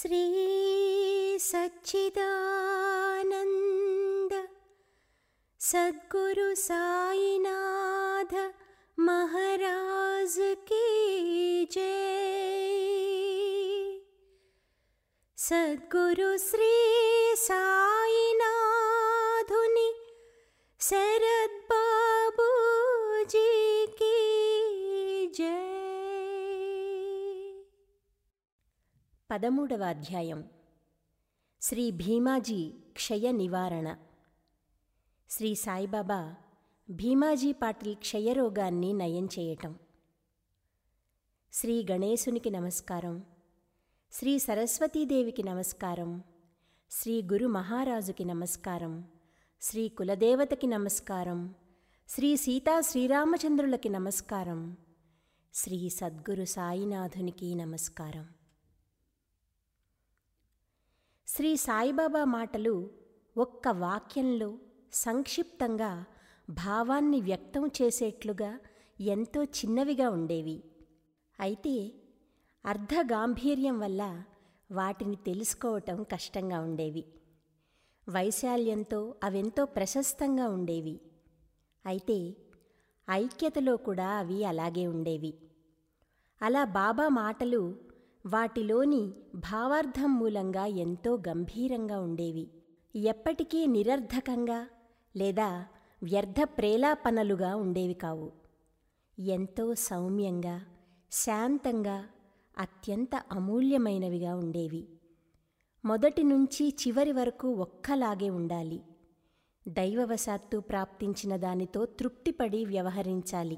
श्री सच्चिदानन्द सद्गुरु साईनाथ महाराज की जय सद्गुरु श्री साईनाथुनि శరద్ బాబూజీకి జై పదమూడవ అధ్యాయం శ్రీ భీమాజీ క్షయ నివారణ శ్రీ సాయిబాబా భీమాజీ పాటిల్ క్షయరోగాన్ని నయం చేయటం శ్రీ గణేశునికి నమస్కారం శ్రీ సరస్వతీదేవికి నమస్కారం శ్రీ గురు మహారాజుకి నమస్కారం శ్రీ కులదేవతకి నమస్కారం శ్రీ సీతా శ్రీరామచంద్రులకి నమస్కారం శ్రీ సద్గురు సాయినాథునికి నమస్కారం శ్రీ సాయిబాబా మాటలు ఒక్క వాక్యంలో సంక్షిప్తంగా భావాన్ని వ్యక్తం చేసేట్లుగా ఎంతో చిన్నవిగా ఉండేవి అయితే అర్ధ గాంభీర్యం వల్ల వాటిని తెలుసుకోవటం కష్టంగా ఉండేవి వైశాల్యంతో అవెంతో ప్రశస్తంగా ఉండేవి అయితే ఐక్యతలో కూడా అవి అలాగే ఉండేవి అలా బాబా మాటలు వాటిలోని భావార్థం మూలంగా ఎంతో గంభీరంగా ఉండేవి ఎప్పటికీ నిరర్ధకంగా లేదా వ్యర్థ ప్రేలాపనలుగా ఉండేవి కావు ఎంతో సౌమ్యంగా శాంతంగా అత్యంత అమూల్యమైనవిగా ఉండేవి మొదటి నుంచి చివరి వరకు ఒక్కలాగే ఉండాలి దైవవశాత్తు ప్రాప్తించిన దానితో తృప్తిపడి వ్యవహరించాలి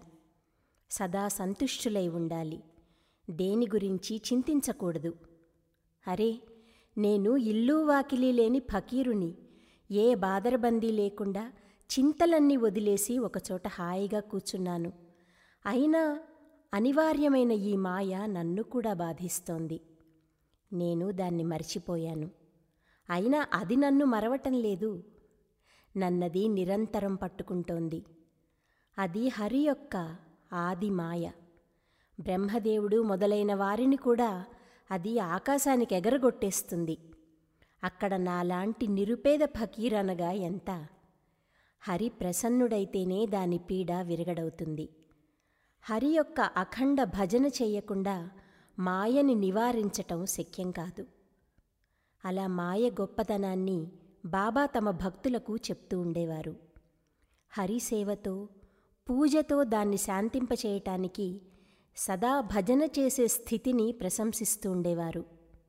సదా సంతుష్టులై ఉండాలి దేని గురించి చింతించకూడదు అరే నేను ఇల్లు వాకిలి లేని ఫకీరుని ఏ బాదరబందీ లేకుండా చింతలన్నీ వదిలేసి ఒకచోట హాయిగా కూర్చున్నాను అయినా అనివార్యమైన ఈ మాయ నన్ను కూడా బాధిస్తోంది నేను దాన్ని మర్చిపోయాను అయినా అది నన్ను మరవటం లేదు నన్నది నిరంతరం పట్టుకుంటోంది అది హరి యొక్క ఆది మాయ బ్రహ్మదేవుడు మొదలైన వారిని కూడా అది ఆకాశానికి ఎగరగొట్టేస్తుంది అక్కడ నాలాంటి నిరుపేద ఫకీర్ అనగా ఎంత హరి ప్రసన్నుడైతేనే దాని పీడ విరగడవుతుంది హరి యొక్క అఖండ భజన చెయ్యకుండా మాయని నివారించటం శక్యం కాదు అలా మాయ గొప్పతనాన్ని బాబా తమ భక్తులకు చెప్తూ ఉండేవారు హరిసేవతో పూజతో దాన్ని శాంతింపచేయటానికి సదా భజన చేసే స్థితిని ప్రశంసిస్తూ ఉండేవారు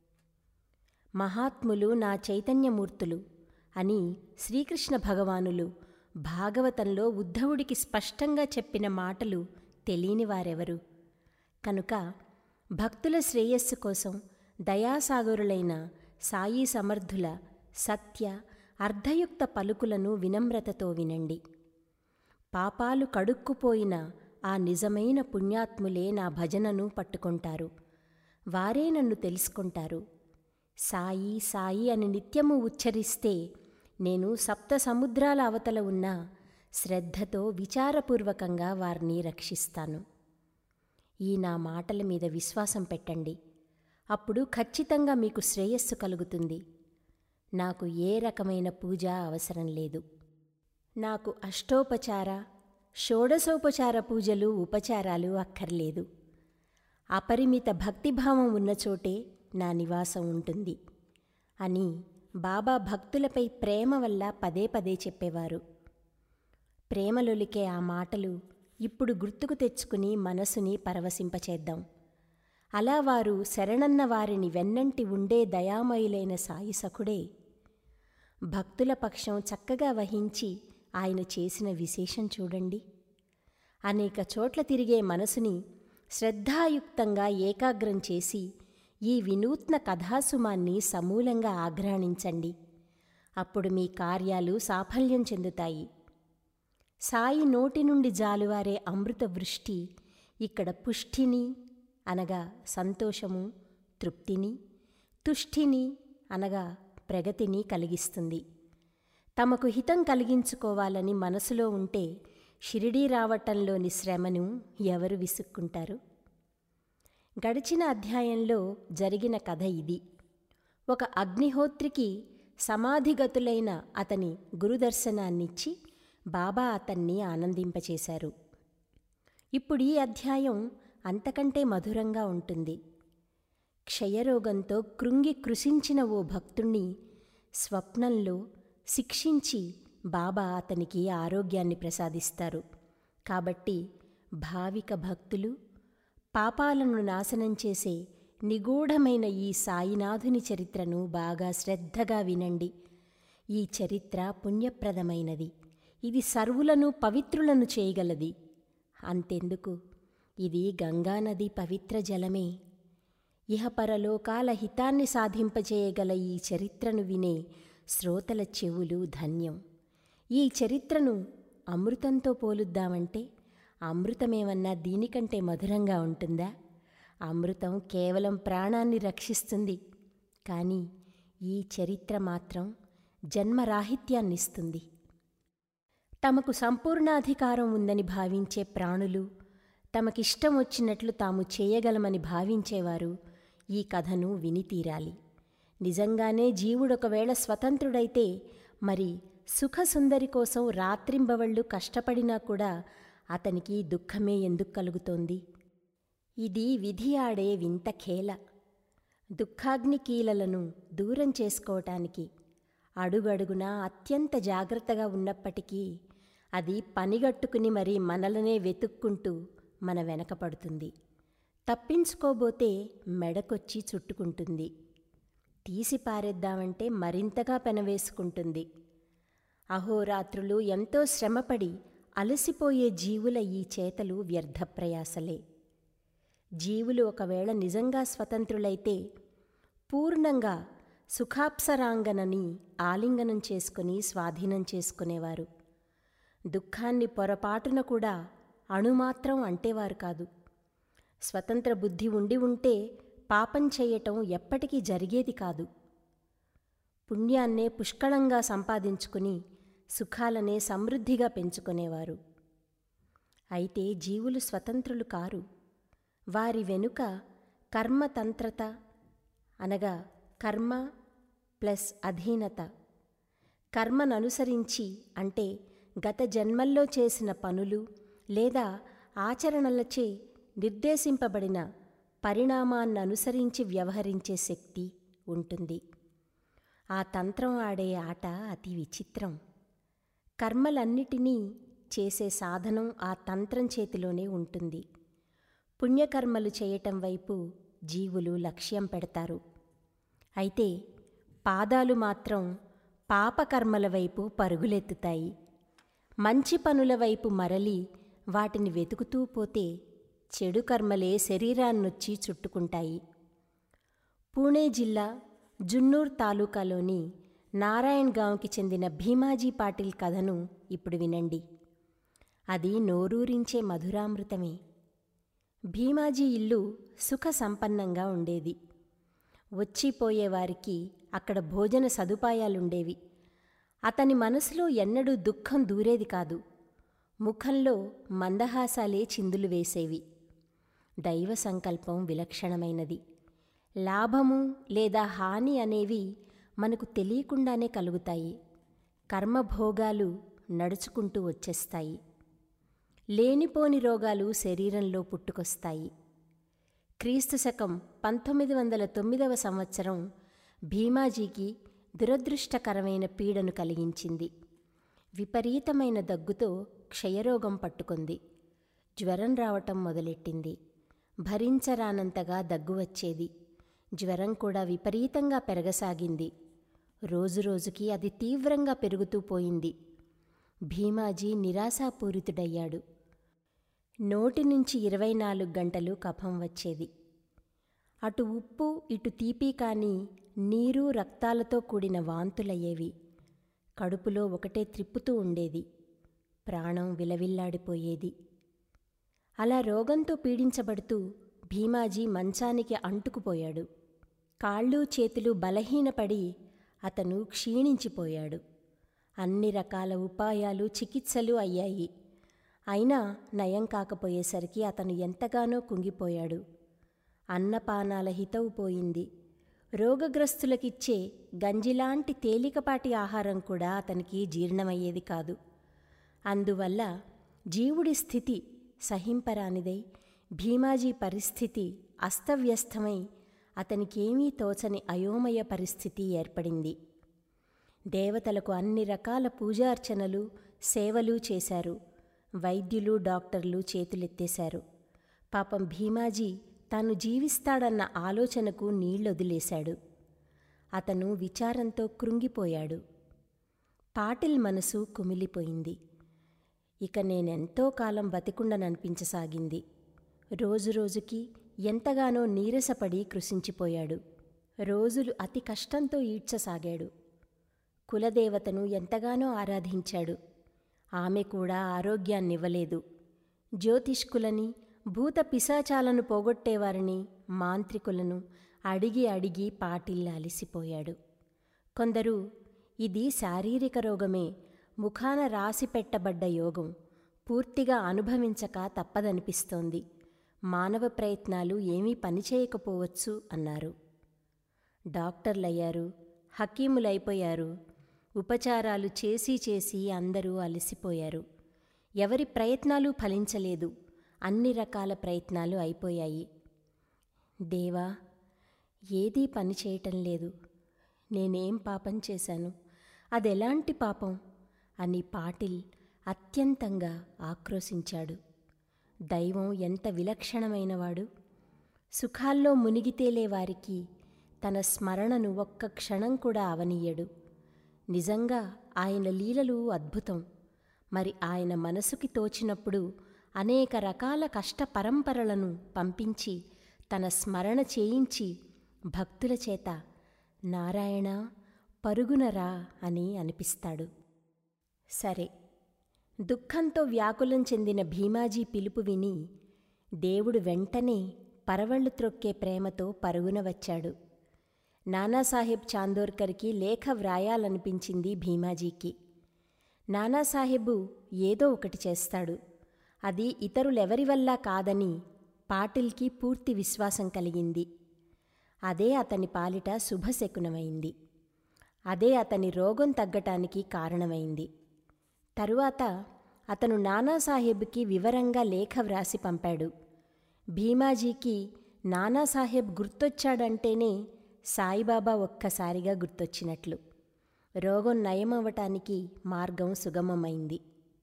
మహాత్ములు నా చైతన్యమూర్తులు అని శ్రీకృష్ణ భగవానులు భాగవతంలో ఉద్ధవుడికి స్పష్టంగా చెప్పిన మాటలు తెలియని వారెవరు కనుక భక్తుల శ్రేయస్సు కోసం దయాసాగరులైన సాయి సమర్థుల సత్య అర్ధయుక్త పలుకులను వినమ్రతతో వినండి పాపాలు కడుక్కుపోయిన ఆ నిజమైన పుణ్యాత్ములే నా భజనను పట్టుకుంటారు వారే నన్ను తెలుసుకుంటారు సాయి సాయి అని నిత్యము ఉచ్చరిస్తే నేను సప్త సముద్రాల అవతల ఉన్న శ్రద్ధతో విచారపూర్వకంగా వారిని రక్షిస్తాను ఈ నా మాటల మీద విశ్వాసం పెట్టండి అప్పుడు ఖచ్చితంగా మీకు శ్రేయస్సు కలుగుతుంది నాకు ఏ రకమైన పూజ అవసరం లేదు నాకు అష్టోపచార షోడశోపచార పూజలు ఉపచారాలు అక్కర్లేదు అపరిమిత భక్తిభావం ఉన్న చోటే నా నివాసం ఉంటుంది అని బాబా భక్తులపై ప్రేమ వల్ల పదే పదే చెప్పేవారు ప్రేమలొలికే ఆ మాటలు ఇప్పుడు గుర్తుకు తెచ్చుకుని మనసుని పరవశింపచేద్దాం అలా వారు శరణన్న వారిని వెన్నంటి ఉండే దయామయులైన సాయి సఖుడే భక్తుల పక్షం చక్కగా వహించి ఆయన చేసిన విశేషం చూడండి అనేక చోట్ల తిరిగే మనసుని శ్రద్ధాయుక్తంగా ఏకాగ్రం చేసి ఈ వినూత్న కథాసుమాన్ని సమూలంగా ఆఘ్రాణించండి అప్పుడు మీ కార్యాలు సాఫల్యం చెందుతాయి సాయి నోటి నుండి జాలువారే అమృత వృష్టి ఇక్కడ పుష్టిని అనగా సంతోషము తృప్తిని తుష్టిని అనగా ప్రగతిని కలిగిస్తుంది తమకు హితం కలిగించుకోవాలని మనసులో ఉంటే షిరిడీ రావటంలోని శ్రమను ఎవరు విసుక్కుంటారు గడిచిన అధ్యాయంలో జరిగిన కథ ఇది ఒక అగ్నిహోత్రికి సమాధిగతులైన అతని గురుదర్శనాన్నిచ్చి బాబా అతన్ని ఆనందింపచేశారు ఇప్పుడు ఈ అధ్యాయం అంతకంటే మధురంగా ఉంటుంది క్షయరోగంతో కృంగి కృషించిన ఓ భక్తుణ్ణి స్వప్నంలో శిక్షించి బాబా అతనికి ఆరోగ్యాన్ని ప్రసాదిస్తారు కాబట్టి భావిక భక్తులు పాపాలను నాశనం చేసే నిగూఢమైన ఈ సాయినాథుని చరిత్రను బాగా శ్రద్ధగా వినండి ఈ చరిత్ర పుణ్యప్రదమైనది ఇది సర్వులను పవిత్రులను చేయగలది అంతెందుకు ఇది గంగానది పవిత్ర జలమే ఇహపరలోకాల హితాన్ని సాధింపచేయగల ఈ చరిత్రను వినే శ్రోతల చెవులు ధన్యం ఈ చరిత్రను అమృతంతో పోలుద్దామంటే అమృతమేమన్నా దీనికంటే మధురంగా ఉంటుందా అమృతం కేవలం ప్రాణాన్ని రక్షిస్తుంది కానీ ఈ చరిత్ర మాత్రం జన్మరాహిత్యాన్నిస్తుంది తమకు సంపూర్ణాధికారం ఉందని భావించే ప్రాణులు తమకిష్టం వచ్చినట్లు తాము చేయగలమని భావించేవారు ఈ కథను విని తీరాలి నిజంగానే జీవుడొకవేళ స్వతంత్రుడైతే మరి సుఖసుందరి కోసం రాత్రింబవళ్ళు కష్టపడినా కూడా అతనికి దుఃఖమే ఎందుకు కలుగుతోంది ఇది విధి ఆడే వింత ఖేల దుఃఖాగ్ని కీలలను దూరం చేసుకోవటానికి అడుగడుగునా అత్యంత జాగ్రత్తగా ఉన్నప్పటికీ అది పనిగట్టుకుని మరి మనలనే వెతుక్కుంటూ మన వెనకపడుతుంది తప్పించుకోబోతే మెడకొచ్చి చుట్టుకుంటుంది తీసి పారేద్దామంటే మరింతగా పెనవేసుకుంటుంది అహోరాత్రులు ఎంతో శ్రమపడి అలసిపోయే జీవుల ఈ చేతలు వ్యర్థప్రయాసలే జీవులు ఒకవేళ నిజంగా స్వతంత్రులైతే పూర్ణంగా సుఖాప్సరాంగనని ఆలింగనం చేసుకుని స్వాధీనం చేసుకునేవారు దుఃఖాన్ని పొరపాటున కూడా అణుమాత్రం అంటేవారు కాదు స్వతంత్ర బుద్ధి ఉండి ఉంటే పాపం చేయటం ఎప్పటికీ జరిగేది కాదు పుణ్యాన్నే పుష్కళంగా సంపాదించుకుని సుఖాలనే సమృద్ధిగా పెంచుకునేవారు అయితే జీవులు స్వతంత్రులు కారు వారి వెనుక కర్మతంత్రత అనగా కర్మ ప్లస్ అధీనత కర్మననుసరించి అంటే గత జన్మల్లో చేసిన పనులు లేదా ఆచరణలచే నిర్దేశింపబడిన పరిణామాన్ననుసరించి వ్యవహరించే శక్తి ఉంటుంది ఆ తంత్రం ఆడే ఆట అతి విచిత్రం కర్మలన్నిటినీ చేసే సాధనం ఆ తంత్రం చేతిలోనే ఉంటుంది పుణ్యకర్మలు చేయటం వైపు జీవులు లక్ష్యం పెడతారు అయితే పాదాలు మాత్రం పాపకర్మల వైపు పరుగులెత్తుతాయి మంచి పనుల వైపు మరలి వాటిని వెతుకుతూ పోతే చెడు కర్మలే శరీరాన్నొచ్చి చుట్టుకుంటాయి పూణే జిల్లా జున్నూర్ తాలూకాలోని నారాయణ్గాంవ్కి చెందిన భీమాజీ పాటిల్ కథను ఇప్పుడు వినండి అది నోరూరించే మధురామృతమే భీమాజీ ఇల్లు సుఖ సంపన్నంగా ఉండేది వచ్చిపోయేవారికి అక్కడ భోజన సదుపాయాలుండేవి అతని మనసులో ఎన్నడూ దుఃఖం దూరేది కాదు ముఖంలో మందహాసాలే చిందులు వేసేవి దైవ సంకల్పం విలక్షణమైనది లాభము లేదా హాని అనేవి మనకు తెలియకుండానే కలుగుతాయి కర్మభోగాలు నడుచుకుంటూ వచ్చేస్తాయి లేనిపోని రోగాలు శరీరంలో పుట్టుకొస్తాయి క్రీస్తు శకం పంతొమ్మిది వందల తొమ్మిదవ సంవత్సరం భీమాజీకి దురదృష్టకరమైన పీడను కలిగించింది విపరీతమైన దగ్గుతో క్షయరోగం పట్టుకుంది జ్వరం రావటం మొదలెట్టింది భరించరానంతగా దగ్గు వచ్చేది జ్వరం కూడా విపరీతంగా పెరగసాగింది రోజురోజుకి అది తీవ్రంగా పెరుగుతూ పోయింది భీమాజీ నిరాశాపూరితుడయ్యాడు నోటి నుంచి ఇరవై నాలుగు గంటలు కఫం వచ్చేది అటు ఉప్పు ఇటు తీపి కాని నీరు రక్తాలతో కూడిన వాంతులయ్యేవి కడుపులో ఒకటే త్రిప్పుతూ ఉండేది ప్రాణం విలవిల్లాడిపోయేది అలా రోగంతో పీడించబడుతూ భీమాజీ మంచానికి అంటుకుపోయాడు కాళ్ళు చేతులు బలహీనపడి అతను క్షీణించిపోయాడు అన్ని రకాల ఉపాయాలు చికిత్సలు అయ్యాయి అయినా నయం కాకపోయేసరికి అతను ఎంతగానో కుంగిపోయాడు అన్నపానాల హితవు పోయింది రోగగ్రస్తులకిచ్చే గంజిలాంటి తేలికపాటి ఆహారం కూడా అతనికి జీర్ణమయ్యేది కాదు అందువల్ల జీవుడి స్థితి సహింపరానిదై భీమాజీ పరిస్థితి అస్తవ్యస్తమై అతనికేమీ తోచని అయోమయ పరిస్థితి ఏర్పడింది దేవతలకు అన్ని రకాల పూజార్చనలు సేవలు చేశారు వైద్యులు డాక్టర్లు చేతులెత్తేశారు పాపం భీమాజీ తాను జీవిస్తాడన్న ఆలోచనకు నీళ్లొదిలేశాడు అతను విచారంతో కృంగిపోయాడు పాటిల్ మనసు కుమిలిపోయింది ఇక నేనెంతో కాలం బతికుండననిపించసాగింది రోజురోజుకి ఎంతగానో నీరసపడి కృషించిపోయాడు రోజులు అతి కష్టంతో ఈడ్చసాగాడు కులదేవతను ఎంతగానో ఆరాధించాడు ఆమె కూడా ఆరోగ్యాన్నివ్వలేదు జ్యోతిష్కులని భూత పిశాచాలను పోగొట్టేవారిని మాంత్రికులను అడిగి అడిగి పాటిల్ అలిసిపోయాడు కొందరు ఇది శారీరక రోగమే ముఖాన రాసి పెట్టబడ్డ యోగం పూర్తిగా అనుభవించక తప్పదనిపిస్తోంది మానవ ప్రయత్నాలు ఏమీ పనిచేయకపోవచ్చు అన్నారు డాక్టర్లయ్యారు హకీములైపోయారు ఉపచారాలు చేసి చేసి అందరూ అలసిపోయారు ఎవరి ప్రయత్నాలు ఫలించలేదు అన్ని రకాల ప్రయత్నాలు అయిపోయాయి దేవా ఏదీ పని చేయటం లేదు నేనేం పాపం చేశాను అదెలాంటి పాపం అని పాటిల్ అత్యంతంగా ఆక్రోశించాడు దైవం ఎంత విలక్షణమైనవాడు సుఖాల్లో మునిగితేలే వారికి తన స్మరణను ఒక్క క్షణం కూడా అవనీయడు నిజంగా ఆయన లీలలు అద్భుతం మరి ఆయన మనసుకి తోచినప్పుడు అనేక రకాల కష్ట పరంపరలను పంపించి తన స్మరణ చేయించి భక్తుల చేత నారాయణ పరుగునరా అని అనిపిస్తాడు సరే దుఃఖంతో వ్యాకులం చెందిన భీమాజీ పిలుపు విని దేవుడు వెంటనే పరవళ్ళు త్రొక్కే ప్రేమతో పరుగున వచ్చాడు నానాసాహెబ్ చాందోర్కర్కి లేఖ వ్రాయాలనిపించింది భీమాజీకి నానాసాహెబు ఏదో ఒకటి చేస్తాడు అది ఇతరులెవరి వల్ల కాదని పాటిల్కి పూర్తి విశ్వాసం కలిగింది అదే అతని పాలిట శుభశకునమైంది అదే అతని రోగం తగ్గటానికి కారణమైంది తరువాత అతను నానాసాహెబ్కి వివరంగా లేఖ వ్రాసి పంపాడు భీమాజీకి నానాసాహెబ్ గుర్తొచ్చాడంటేనే సాయిబాబా ఒక్కసారిగా గుర్తొచ్చినట్లు రోగం నయమవ్వటానికి మార్గం సుగమమైంది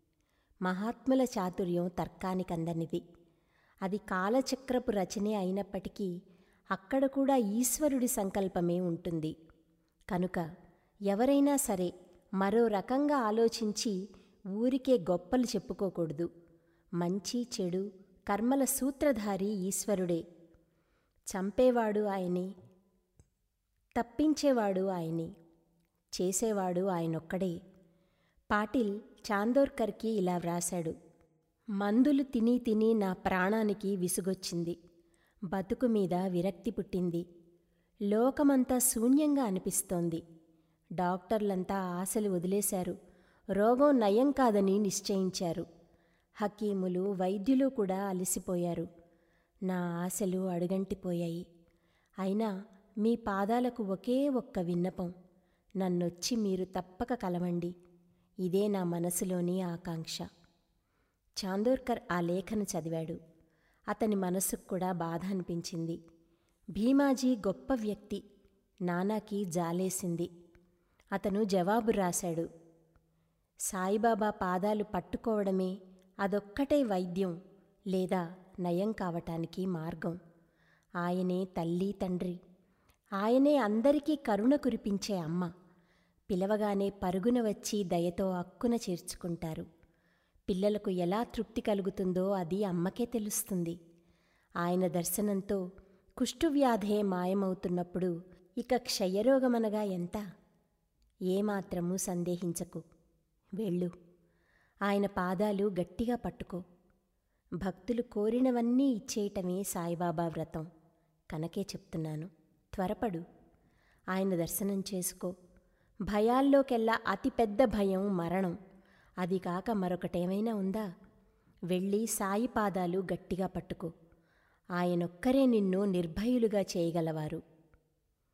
మహాత్ముల చాతుర్యం తర్కానికందనిది అది కాలచక్రపు రచనే అయినప్పటికీ అక్కడ కూడా ఈశ్వరుడి సంకల్పమే ఉంటుంది కనుక ఎవరైనా సరే మరో రకంగా ఆలోచించి ఊరికే గొప్పలు చెప్పుకోకూడదు మంచి చెడు కర్మల సూత్రధారి ఈశ్వరుడే చంపేవాడు ఆయనే తప్పించేవాడు ఆయనే చేసేవాడు ఆయనొక్కడే పాటిల్ చాందోర్కర్కి ఇలా వ్రాశాడు మందులు తిని తిని నా ప్రాణానికి విసుగొచ్చింది బతుకు మీద విరక్తి పుట్టింది లోకమంతా శూన్యంగా అనిపిస్తోంది డాక్టర్లంతా ఆశలు వదిలేశారు రోగం నయం కాదని నిశ్చయించారు హకీములు వైద్యులు కూడా అలసిపోయారు నా ఆశలు అడుగంటిపోయాయి అయినా మీ పాదాలకు ఒకే ఒక్క విన్నపం నన్నొచ్చి మీరు తప్పక కలవండి ఇదే నా మనసులోని ఆకాంక్ష చాందోర్కర్ ఆ లేఖను చదివాడు అతని మనసుకు కూడా బాధ అనిపించింది భీమాజీ గొప్ప వ్యక్తి నానాకి జాలేసింది అతను జవాబు రాశాడు సాయిబాబా పాదాలు పట్టుకోవడమే అదొక్కటే వైద్యం లేదా నయం కావటానికి మార్గం ఆయనే తల్లి తండ్రి ఆయనే అందరికీ కరుణ కురిపించే అమ్మ పిలవగానే పరుగున వచ్చి దయతో అక్కున చేర్చుకుంటారు పిల్లలకు ఎలా తృప్తి కలుగుతుందో అది అమ్మకే తెలుస్తుంది ఆయన దర్శనంతో కుష్ఠువ్యాధే మాయమవుతున్నప్పుడు ఇక క్షయరోగమనగా ఎంత ఏమాత్రమూ సందేహించకు వెళ్ళు ఆయన పాదాలు గట్టిగా పట్టుకో భక్తులు కోరినవన్నీ ఇచ్చేయటమే సాయిబాబా వ్రతం కనకే చెప్తున్నాను త్వరపడు ఆయన దర్శనం చేసుకో భయాల్లోకెల్లా అతిపెద్ద భయం మరణం అది కాక మరొకటేమైనా ఉందా వెళ్ళి సాయి పాదాలు గట్టిగా పట్టుకో ఆయనొక్కరే నిన్ను నిర్భయులుగా చేయగలవారు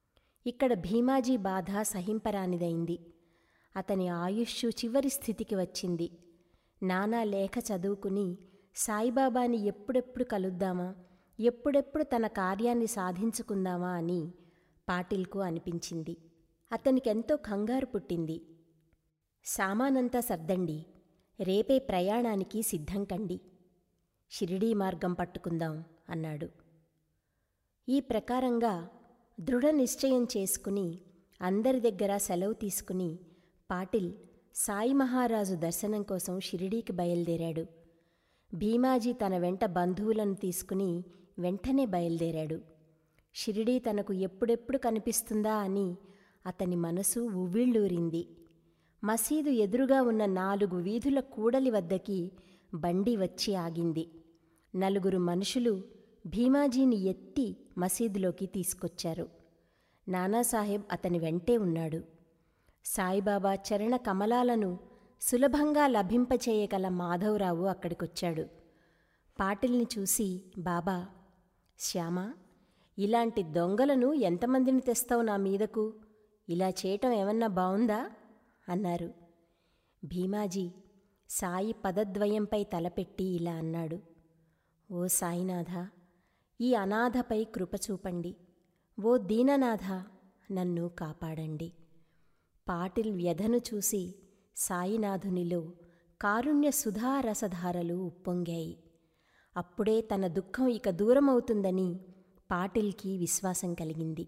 ఇక్కడ భీమాజీ బాధ సహింపరానిదైంది అతని ఆయుష్ చివరి స్థితికి వచ్చింది నానా లేఖ చదువుకుని సాయిబాబాని ఎప్పుడెప్పుడు కలుద్దామా ఎప్పుడెప్పుడు తన కార్యాన్ని సాధించుకుందామా అని పాటిల్కు అనిపించింది అతనికెంతో కంగారు పుట్టింది సామానంతా సర్దండి రేపే ప్రయాణానికి సిద్ధం కండి షిరిడీ మార్గం పట్టుకుందాం అన్నాడు ఈ ప్రకారంగా దృఢ నిశ్చయం చేసుకుని అందరి దగ్గర సెలవు తీసుకుని పాటిల్ సాయి మహారాజు దర్శనం కోసం షిరిడీకి బయలుదేరాడు భీమాజీ తన వెంట బంధువులను తీసుకుని వెంటనే బయలుదేరాడు షిరిడీ తనకు ఎప్పుడెప్పుడు కనిపిస్తుందా అని అతని మనసు ఉవ్విళ్ళూరింది మసీదు ఎదురుగా ఉన్న నాలుగు వీధుల కూడలి వద్దకి బండి వచ్చి ఆగింది నలుగురు మనుషులు భీమాజీని ఎత్తి మసీదులోకి తీసుకొచ్చారు నానాసాహెబ్ అతని వెంటే ఉన్నాడు సాయిబాబా చరణ కమలాలను సులభంగా లభింపచేయగల మాధవరావు అక్కడికొచ్చాడు పాటిల్ని చూసి బాబా శ్యామ ఇలాంటి దొంగలను ఎంతమందిని తెస్తావు నా మీదకు ఇలా చేయటం ఏమన్నా బావుందా అన్నారు భీమాజీ సాయి పదద్వయంపై తలపెట్టి ఇలా అన్నాడు ఓ సాయినాథ ఈ అనాథపై కృప చూపండి ఓ దీననాథ నన్ను కాపాడండి పాటిల్ వ్యధను చూసి సాయినాథునిలో కారుణ్య సుధారసధారలు ఉప్పొంగాయి అప్పుడే తన దుఃఖం ఇక దూరమవుతుందని పాటిల్కి విశ్వాసం కలిగింది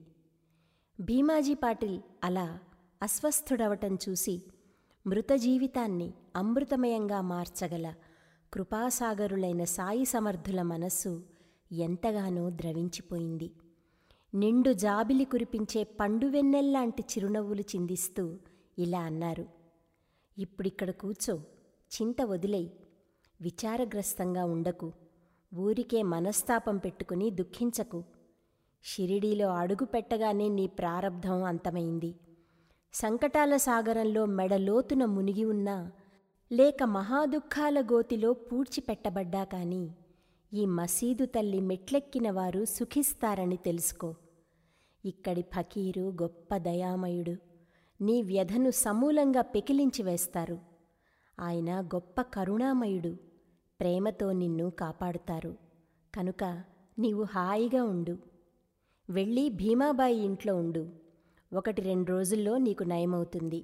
భీమాజీ పాటిల్ అలా అస్వస్థుడవటం చూసి మృత జీవితాన్ని అమృతమయంగా మార్చగల కృపాసాగరులైన సాయి సమర్థుల మనస్సు ఎంతగానో ద్రవించిపోయింది నిండు జాబిలి కురిపించే పండువెన్నెల్లాంటి చిరునవ్వులు చిందిస్తూ ఇలా అన్నారు ఇప్పుడిక్కడ కూర్చో చింత వదిలేయి విచారగ్రస్తంగా ఉండకు ఊరికే మనస్తాపం పెట్టుకుని దుఃఖించకు షిరిడీలో అడుగు పెట్టగానే నీ ప్రారబ్ధం అంతమైంది సంకటాల సాగరంలో మెడలోతున మునిగి ఉన్నా లేక మహాదుఖాల గోతిలో పూడ్చిపెట్టబడ్డా కాని ఈ మసీదు తల్లి మెట్లెక్కిన వారు సుఖిస్తారని తెలుసుకో ఇక్కడి ఫకీరు గొప్ప దయామయుడు నీ వ్యధను సమూలంగా పెకిలించి వేస్తారు ఆయన గొప్ప కరుణామయుడు ప్రేమతో నిన్ను కాపాడుతారు కనుక నీవు హాయిగా ఉండు వెళ్ళి భీమాబాయి ఇంట్లో ఉండు ఒకటి రెండు రోజుల్లో నీకు నయమవుతుంది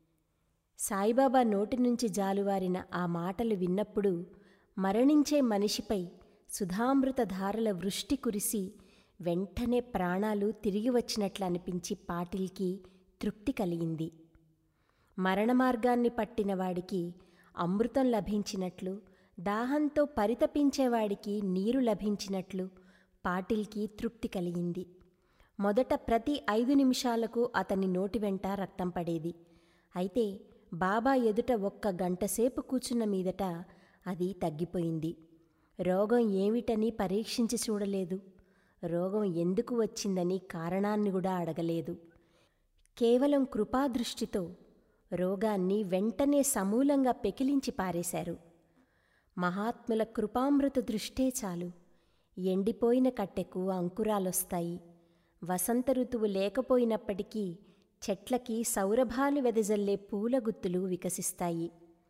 సాయిబాబా నోటి నుంచి జాలువారిన ఆ మాటలు విన్నప్పుడు మరణించే మనిషిపై సుధామృత ధారల వృష్టి కురిసి వెంటనే ప్రాణాలు తిరిగి వచ్చినట్లు అనిపించి పాటిల్కి తృప్తి కలిగింది మరణమార్గాన్ని పట్టిన వాడికి అమృతం లభించినట్లు దాహంతో పరితపించేవాడికి నీరు లభించినట్లు పాటిల్కి తృప్తి కలిగింది మొదట ప్రతి ఐదు నిమిషాలకు అతని నోటి వెంట రక్తం పడేది అయితే బాబా ఎదుట ఒక్క గంటసేపు కూర్చున్న మీదట అది తగ్గిపోయింది రోగం ఏమిటని పరీక్షించి చూడలేదు రోగం ఎందుకు వచ్చిందని కారణాన్ని కూడా అడగలేదు కేవలం కృపాదృష్టితో రోగాన్ని వెంటనే సమూలంగా పెకిలించి పారేశారు మహాత్ముల కృపామృత దృష్టే చాలు ఎండిపోయిన కట్టెకు అంకురాలొస్తాయి వసంత ఋతువు లేకపోయినప్పటికీ చెట్లకి సౌరభాలు వెదజల్లే పూల గుత్తులు వికసిస్తాయి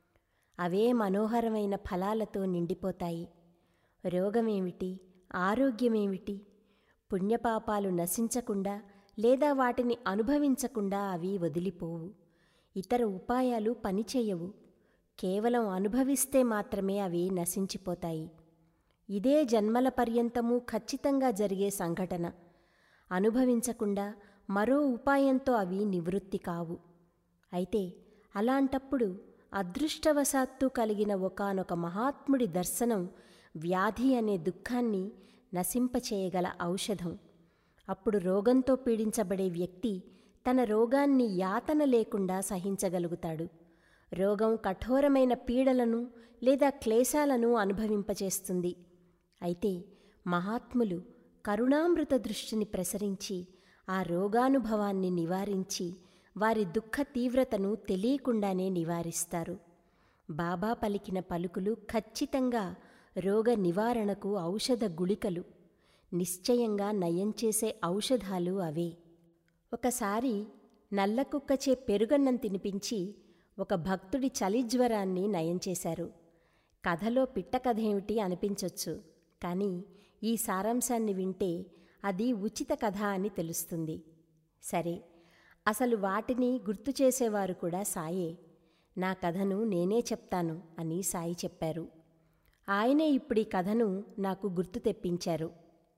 అవే మనోహరమైన ఫలాలతో నిండిపోతాయి రోగమేమిటి ఆరోగ్యమేమిటి పుణ్యపాపాలు నశించకుండా లేదా వాటిని అనుభవించకుండా అవి వదిలిపోవు ఇతర ఉపాయాలు పనిచేయవు కేవలం అనుభవిస్తే మాత్రమే అవి నశించిపోతాయి ఇదే జన్మల పర్యంతము ఖచ్చితంగా జరిగే సంఘటన అనుభవించకుండా మరో ఉపాయంతో అవి నివృత్తి కావు అయితే అలాంటప్పుడు అదృష్టవశాత్తు కలిగిన ఒకానొక మహాత్ముడి దర్శనం వ్యాధి అనే దుఃఖాన్ని నశింపచేయగల ఔషధం అప్పుడు రోగంతో పీడించబడే వ్యక్తి తన రోగాన్ని యాతన లేకుండా సహించగలుగుతాడు రోగం కఠోరమైన పీడలను లేదా క్లేశాలను అనుభవింపచేస్తుంది అయితే మహాత్ములు కరుణామృత దృష్టిని ప్రసరించి ఆ రోగానుభవాన్ని నివారించి వారి దుఃఖ తీవ్రతను తెలియకుండానే నివారిస్తారు బాబా పలికిన పలుకులు ఖచ్చితంగా రోగ నివారణకు ఔషధ గుళికలు నిశ్చయంగా నయం చేసే ఔషధాలు అవే ఒకసారి నల్లకుక్కచే పెరుగన్నం తినిపించి ఒక భక్తుడి చలిజ్వరాన్ని నయం చేశారు కథలో పిట్ట కథ ఏమిటి అనిపించొచ్చు కానీ ఈ సారాంశాన్ని వింటే అది ఉచిత కథ అని తెలుస్తుంది సరే అసలు వాటిని గుర్తు చేసేవారు కూడా సాయే నా కథను నేనే చెప్తాను అని సాయి చెప్పారు ఆయనే ఇప్పుడు ఈ కథను నాకు గుర్తు తెప్పించారు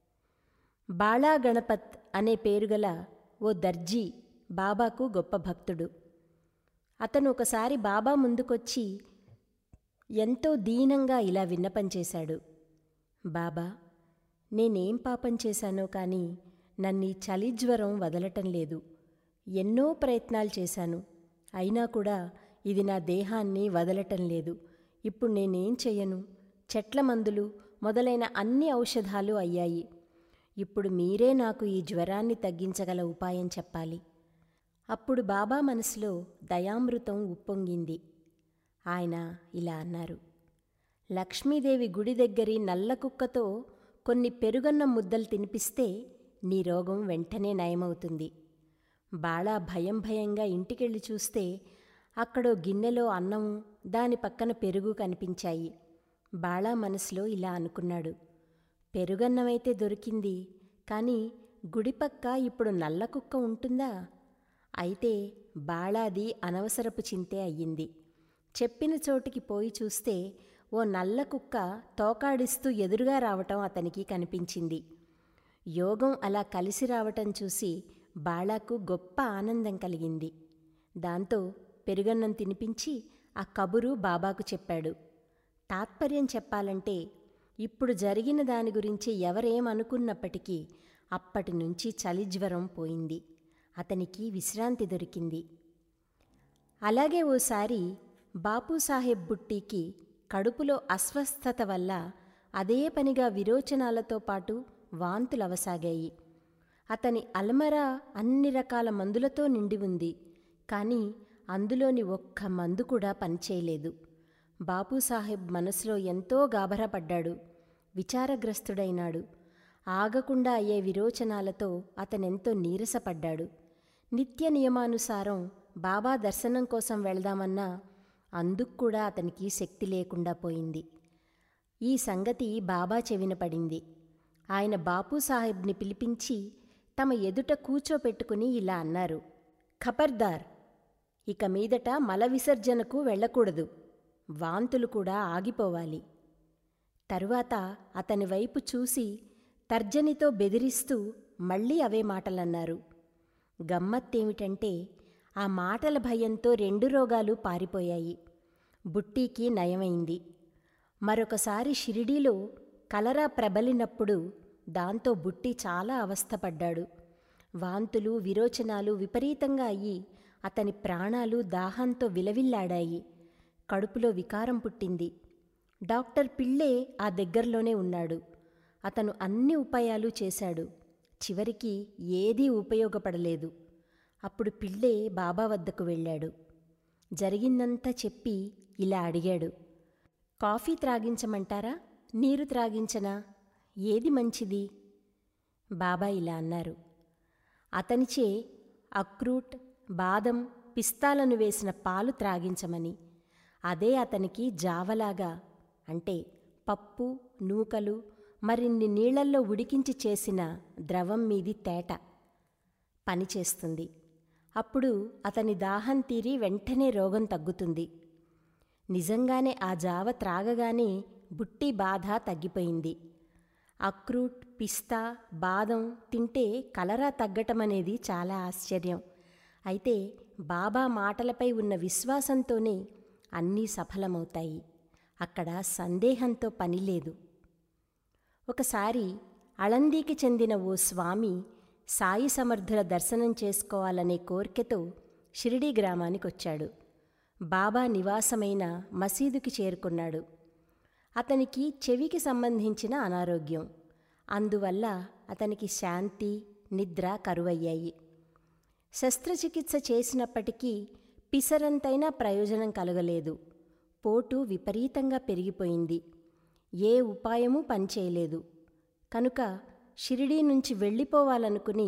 బాళా గణపత్ అనే పేరుగల ఓ దర్జీ బాబాకు గొప్ప భక్తుడు అతను ఒకసారి బాబా ముందుకొచ్చి ఎంతో దీనంగా ఇలా విన్నపం చేశాడు బాబా నేనేం పాపం చేశానో కానీ నన్ను చలి జ్వరం వదలటం లేదు ఎన్నో ప్రయత్నాలు చేశాను అయినా కూడా ఇది నా దేహాన్ని వదలటం లేదు ఇప్పుడు నేనేం చెయ్యను చెట్ల మందులు మొదలైన అన్ని ఔషధాలు అయ్యాయి ఇప్పుడు మీరే నాకు ఈ జ్వరాన్ని తగ్గించగల ఉపాయం చెప్పాలి అప్పుడు బాబా మనసులో దయామృతం ఉప్పొంగింది ఆయన ఇలా అన్నారు లక్ష్మీదేవి గుడి దగ్గరి నల్ల కుక్కతో కొన్ని పెరుగన్న ముద్దలు తినిపిస్తే నీ రోగం వెంటనే నయమవుతుంది బాళా భయం భయంగా ఇంటికెళ్ళి చూస్తే అక్కడో గిన్నెలో అన్నం దాని పక్కన పెరుగు కనిపించాయి బాళా మనసులో ఇలా అనుకున్నాడు పెరుగన్నమైతే దొరికింది కానీ గుడిపక్క ఇప్పుడు నల్ల కుక్క ఉంటుందా అయితే బాళాది అనవసరపు చింతే అయ్యింది చెప్పిన చోటికి పోయి చూస్తే ఓ నల్ల కుక్క తోకాడిస్తూ ఎదురుగా రావటం అతనికి కనిపించింది యోగం అలా కలిసి రావటం చూసి బాళాకు గొప్ప ఆనందం కలిగింది దాంతో పెరుగన్నం తినిపించి ఆ కబురు బాబాకు చెప్పాడు తాత్పర్యం చెప్పాలంటే ఇప్పుడు జరిగిన దాని గురించి ఎవరేమనుకున్నప్పటికీ అప్పటి నుంచి చలి జ్వరం పోయింది అతనికి విశ్రాంతి దొరికింది అలాగే ఓసారి బాపూసాహెబ్ బుట్టీకి కడుపులో అస్వస్థత వల్ల అదే పనిగా విరోచనాలతో పాటు వాంతులవసాగాయి అతని అల్మరా అన్ని రకాల మందులతో నిండి ఉంది కానీ అందులోని ఒక్క మందు కూడా పనిచేయలేదు బాపూసాహెబ్ మనసులో ఎంతో గాభరాపడ్డాడు విచారగ్రస్తుడైనాడు ఆగకుండా అయ్యే విరోచనాలతో అతనెంతో నీరసపడ్డాడు నిత్య నియమానుసారం బాబా దర్శనం కోసం వెళదామన్నా అందుకు కూడా అతనికి శక్తి లేకుండా పోయింది ఈ సంగతి బాబా చెవిన పడింది ఆయన బాపు సాహెబ్ని పిలిపించి తమ ఎదుట కూర్చోపెట్టుకుని ఇలా అన్నారు ఖబర్దార్ ఇక మీదట మల విసర్జనకు వెళ్ళకూడదు వాంతులు కూడా ఆగిపోవాలి తరువాత అతని వైపు చూసి తర్జనితో బెదిరిస్తూ మళ్ళీ అవే మాటలన్నారు గమ్మత్తేమిటంటే ఆ మాటల భయంతో రెండు రోగాలు పారిపోయాయి బుట్టీకి నయమైంది మరొకసారి షిరిడీలో కలరా ప్రబలినప్పుడు దాంతో బుట్టి చాలా అవస్థపడ్డాడు వాంతులు విరోచనాలు విపరీతంగా అయ్యి అతని ప్రాణాలు దాహంతో విలవిల్లాడాయి కడుపులో వికారం పుట్టింది డాక్టర్ పిళ్ళే ఆ దగ్గరలోనే ఉన్నాడు అతను అన్ని ఉపాయాలు చేశాడు చివరికి ఏదీ ఉపయోగపడలేదు అప్పుడు పిళ్ళే బాబా వద్దకు వెళ్ళాడు జరిగిందంతా చెప్పి ఇలా అడిగాడు కాఫీ త్రాగించమంటారా నీరు త్రాగించనా ఏది మంచిది బాబా ఇలా అన్నారు అతనిచే అక్రూట్ బాదం పిస్తాలను వేసిన పాలు త్రాగించమని అదే అతనికి జావలాగా అంటే పప్పు నూకలు మరిన్ని నీళ్లల్లో ఉడికించి చేసిన ద్రవం మీది తేట పనిచేస్తుంది అప్పుడు అతని దాహం తీరి వెంటనే రోగం తగ్గుతుంది నిజంగానే ఆ జావ త్రాగగానే బుట్టి బాధ తగ్గిపోయింది అక్రూట్ పిస్తా బాదం తింటే కలరా తగ్గటం అనేది చాలా ఆశ్చర్యం అయితే బాబా మాటలపై ఉన్న విశ్వాసంతోనే అన్నీ సఫలమవుతాయి అక్కడ సందేహంతో పని లేదు ఒకసారి అళందీకి చెందిన ఓ స్వామి సాయి సమర్థుల దర్శనం చేసుకోవాలనే కోరికతో షిరిడీ గ్రామానికొచ్చాడు బాబా నివాసమైన మసీదుకి చేరుకున్నాడు అతనికి చెవికి సంబంధించిన అనారోగ్యం అందువల్ల అతనికి శాంతి నిద్ర కరువయ్యాయి శస్త్రచికిత్స చేసినప్పటికీ పిసరంతైనా ప్రయోజనం కలగలేదు పోటు విపరీతంగా పెరిగిపోయింది ఏ ఉపాయమూ పనిచేయలేదు కనుక షిరిడీ నుంచి వెళ్ళిపోవాలనుకుని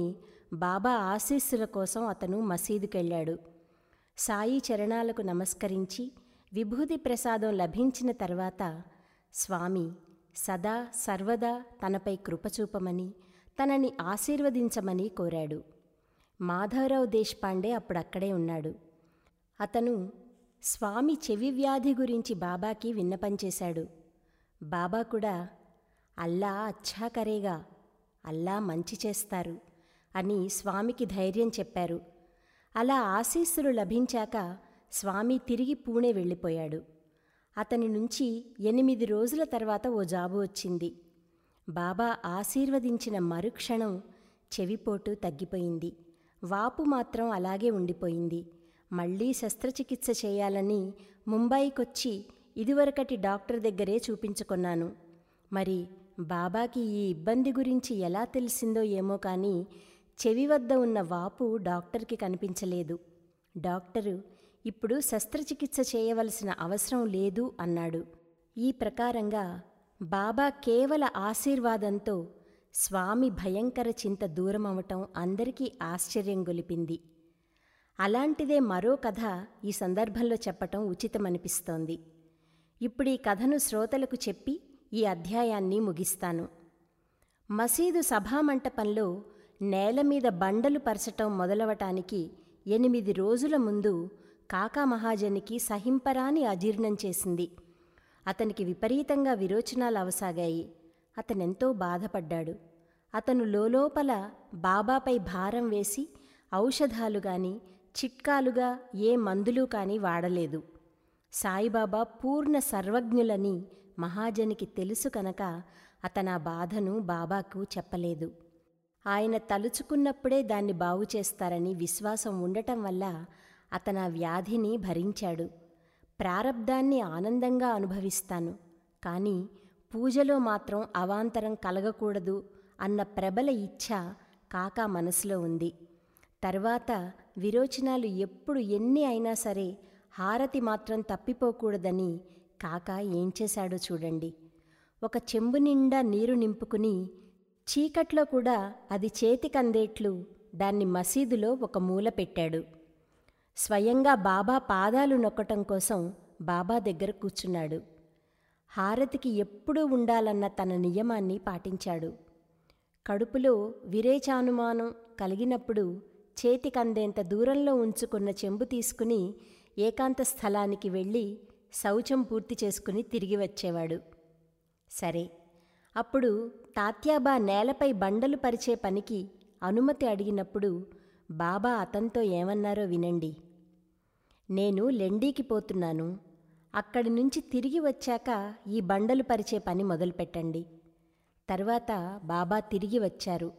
బాబా ఆశీస్సుల కోసం అతను మసీదుకెళ్ళాడు సాయి చరణాలకు నమస్కరించి విభూతి ప్రసాదం లభించిన తర్వాత స్వామి సదా సర్వదా తనపై కృపచూపమని తనని ఆశీర్వదించమని కోరాడు మాధవరావు దేశపాండే అప్పుడు అక్కడే ఉన్నాడు అతను స్వామి చెవి వ్యాధి గురించి బాబాకి విన్నపం చేశాడు బాబా కూడా అల్లా అచ్చా కరేగా అల్లా మంచి చేస్తారు అని స్వామికి ధైర్యం చెప్పారు అలా ఆశీస్సులు లభించాక స్వామి తిరిగి పూణే వెళ్ళిపోయాడు అతని నుంచి ఎనిమిది రోజుల తర్వాత ఓ జాబు వచ్చింది బాబా ఆశీర్వదించిన మరుక్షణం చెవిపోటు తగ్గిపోయింది వాపు మాత్రం అలాగే ఉండిపోయింది మళ్ళీ శస్త్రచికిత్స చేయాలని ముంబైకొచ్చి ఇదివరకటి డాక్టర్ దగ్గరే చూపించుకున్నాను మరి బాబాకి ఈ ఇబ్బంది గురించి ఎలా తెలిసిందో ఏమో కానీ చెవి వద్ద ఉన్న వాపు డాక్టర్కి కనిపించలేదు డాక్టరు ఇప్పుడు శస్త్రచికిత్స చేయవలసిన అవసరం లేదు అన్నాడు ఈ ప్రకారంగా బాబా కేవల ఆశీర్వాదంతో స్వామి భయంకర చింత దూరమవటం అందరికీ ఆశ్చర్యం గొలిపింది అలాంటిదే మరో కథ ఈ సందర్భంలో చెప్పటం ఉచితమనిపిస్తోంది ఇప్పుడు ఈ కథను శ్రోతలకు చెప్పి ఈ అధ్యాయాన్ని ముగిస్తాను మసీదు సభామంటపంలో నేల మీద బండలు పరచటం మొదలవటానికి ఎనిమిది రోజుల ముందు కాకా మహాజనికి సహింపరాని అజీర్ణం చేసింది అతనికి విపరీతంగా విరోచనాలు అవసాగాయి అతనెంతో బాధపడ్డాడు అతను లోలోపల బాబాపై భారం వేసి ఔషధాలు గాని చిట్కాలుగా ఏ మందులు కాని వాడలేదు సాయిబాబా పూర్ణ సర్వజ్ఞులని మహాజనికి తెలుసు కనుక అతనా బాధను బాబాకు చెప్పలేదు ఆయన తలుచుకున్నప్పుడే దాన్ని బాగు చేస్తారని విశ్వాసం ఉండటం వల్ల అతనా వ్యాధిని భరించాడు ప్రారబ్ధాన్ని ఆనందంగా అనుభవిస్తాను కానీ పూజలో మాత్రం అవాంతరం కలగకూడదు అన్న ప్రబల ఇచ్ఛ కాకా మనసులో ఉంది తర్వాత విరోచనాలు ఎప్పుడు ఎన్ని అయినా సరే హారతి మాత్రం తప్పిపోకూడదని కాకా ఏం చేశాడో చూడండి ఒక చెంబు నిండా నీరు నింపుకుని చీకట్లో కూడా అది చేతికందేట్లు దాన్ని మసీదులో ఒక మూల పెట్టాడు స్వయంగా బాబా పాదాలు నొక్కటం కోసం బాబా దగ్గర కూర్చున్నాడు హారతికి ఎప్పుడూ ఉండాలన్న తన నియమాన్ని పాటించాడు కడుపులో విరేచానుమానం కలిగినప్పుడు చేతికందేంత దూరంలో ఉంచుకున్న చెంబు తీసుకుని ఏకాంత స్థలానికి వెళ్ళి శౌచం పూర్తి చేసుకుని తిరిగి వచ్చేవాడు సరే అప్పుడు తాత్యాబా నేలపై బండలు పరిచే పనికి అనుమతి అడిగినప్పుడు బాబా అతనితో ఏమన్నారో వినండి నేను లెండీకి పోతున్నాను అక్కడి నుంచి తిరిగి వచ్చాక ఈ బండలు పరిచే పని మొదలుపెట్టండి తర్వాత బాబా తిరిగి వచ్చారు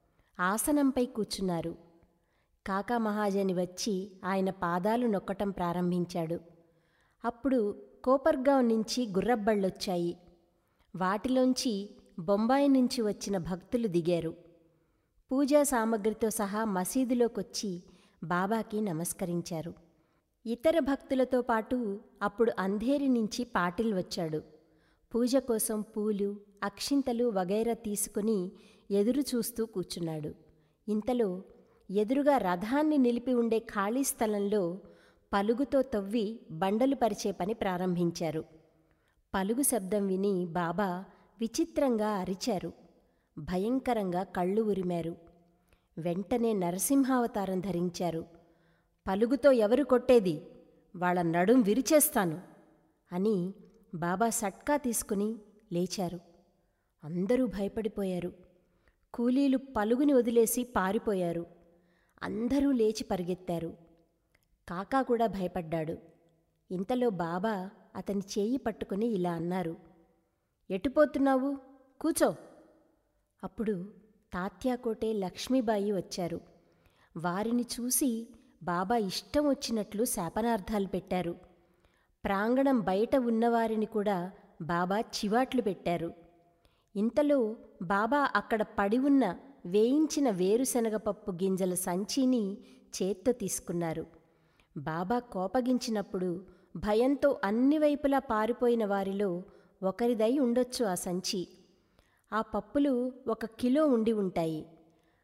ఆసనంపై కూర్చున్నారు కాకా మహాజని వచ్చి ఆయన పాదాలు నొక్కటం ప్రారంభించాడు అప్పుడు కోపర్గావ్ నుంచి గుర్రబ్బళ్ళొచ్చాయి వాటిలోంచి బొంబాయి నుంచి వచ్చిన భక్తులు దిగారు పూజా సామగ్రితో సహా మసీదులోకొచ్చి బాబాకి నమస్కరించారు ఇతర భక్తులతో పాటు అప్పుడు అంధేరి నుంచి పాటిల్ వచ్చాడు పూజ కోసం పూలు అక్షింతలు వగైరా తీసుకుని ఎదురు చూస్తూ కూర్చున్నాడు ఇంతలో ఎదురుగా రథాన్ని నిలిపి ఉండే ఖాళీ స్థలంలో పలుగుతో తవ్వి బండలు పరిచే పని ప్రారంభించారు పలుగు శబ్దం విని బాబా విచిత్రంగా అరిచారు భయంకరంగా కళ్ళు ఉరిమారు వెంటనే నరసింహావతారం ధరించారు పలుగుతో ఎవరు కొట్టేది వాళ్ళ నడుం విరిచేస్తాను అని బాబా సట్కా తీసుకుని లేచారు అందరూ భయపడిపోయారు కూలీలు పలుగుని వదిలేసి పారిపోయారు అందరూ లేచి పరిగెత్తారు కాకా కూడా భయపడ్డాడు ఇంతలో బాబా అతని చేయి పట్టుకుని ఇలా అన్నారు ఎటుపోతున్నావు కూచో అప్పుడు తాత్యాకోటే లక్ష్మీబాయి వచ్చారు వారిని చూసి బాబా ఇష్టం వచ్చినట్లు శాపనార్థాలు పెట్టారు ప్రాంగణం బయట ఉన్నవారిని కూడా బాబా చివాట్లు పెట్టారు ఇంతలో బాబా అక్కడ పడి ఉన్న వేయించిన వేరుశనగపప్పు గింజల సంచిని చేత్తో తీసుకున్నారు బాబా కోపగించినప్పుడు భయంతో అన్ని వైపులా పారిపోయిన వారిలో ఒకరిదై ఉండొచ్చు ఆ సంచి ఆ పప్పులు ఒక కిలో ఉండి ఉంటాయి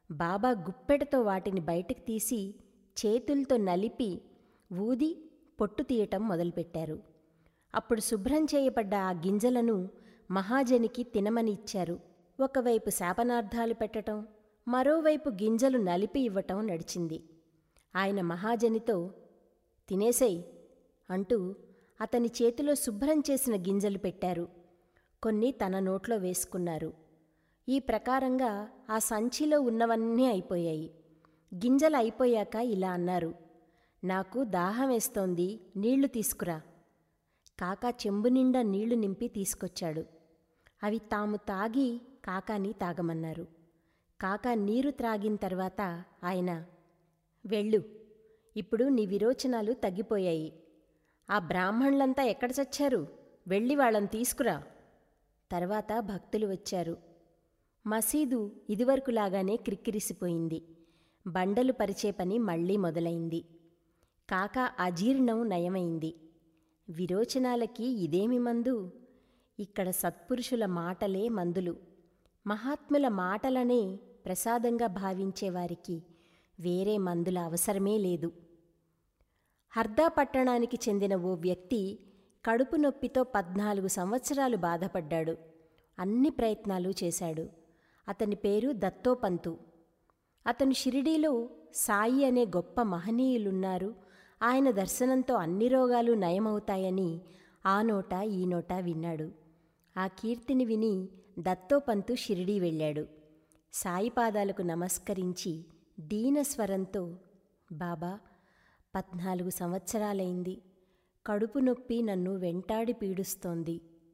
బాబా గుప్పెటతో వాటిని బయటకు తీసి చేతులతో నలిపి ఊది పొట్టు తీయటం మొదలుపెట్టారు అప్పుడు శుభ్రం చేయబడ్డ ఆ గింజలను మహాజనికి తినమని ఇచ్చారు ఒకవైపు శాపనార్థాలు పెట్టటం మరోవైపు గింజలు నలిపి ఇవ్వటం నడిచింది ఆయన మహాజనితో తినేసేయ్ అంటూ అతని చేతిలో శుభ్రం చేసిన గింజలు పెట్టారు కొన్ని తన నోట్లో వేసుకున్నారు ఈ ప్రకారంగా ఆ సంచిలో ఉన్నవన్నీ అయిపోయాయి గింజలు అయిపోయాక ఇలా అన్నారు నాకు దాహం వేస్తోంది నీళ్లు తీసుకురా కాకా చెంబు నిండా నీళ్లు నింపి తీసుకొచ్చాడు అవి తాము తాగి కాకాని తాగమన్నారు కాకా నీరు త్రాగిన తర్వాత ఆయన వెళ్ళు ఇప్పుడు నీ విరోచనాలు తగ్గిపోయాయి ఆ బ్రాహ్మణులంతా ఎక్కడ చచ్చారు వెళ్ళి వాళ్ళని తీసుకురా తర్వాత భక్తులు వచ్చారు మసీదు ఇదివరకులాగానే క్రిక్కిరిసిపోయింది బండలు పరిచే పని మళ్లీ మొదలైంది కాక అజీర్ణం నయమైంది విరోచనాలకి ఇదేమి మందు ఇక్కడ సత్పురుషుల మాటలే మందులు మహాత్ముల మాటలనే ప్రసాదంగా భావించేవారికి వేరే మందుల అవసరమే లేదు హర్దా పట్టణానికి చెందిన ఓ వ్యక్తి కడుపు నొప్పితో పద్నాలుగు సంవత్సరాలు బాధపడ్డాడు అన్ని ప్రయత్నాలు చేశాడు అతని పేరు దత్తోపంతు అతను షిరిడీలో సాయి అనే గొప్ప మహనీయులున్నారు ఆయన దర్శనంతో అన్ని రోగాలు నయమవుతాయని ఆ నోట ఈ నోట విన్నాడు ఆ కీర్తిని విని దత్తోపంతు షిరిడీ వెళ్ళాడు సాయి పాదాలకు నమస్కరించి దీనస్వరంతో బాబా పద్నాలుగు సంవత్సరాలైంది కడుపు నొప్పి నన్ను వెంటాడి పీడుస్తోంది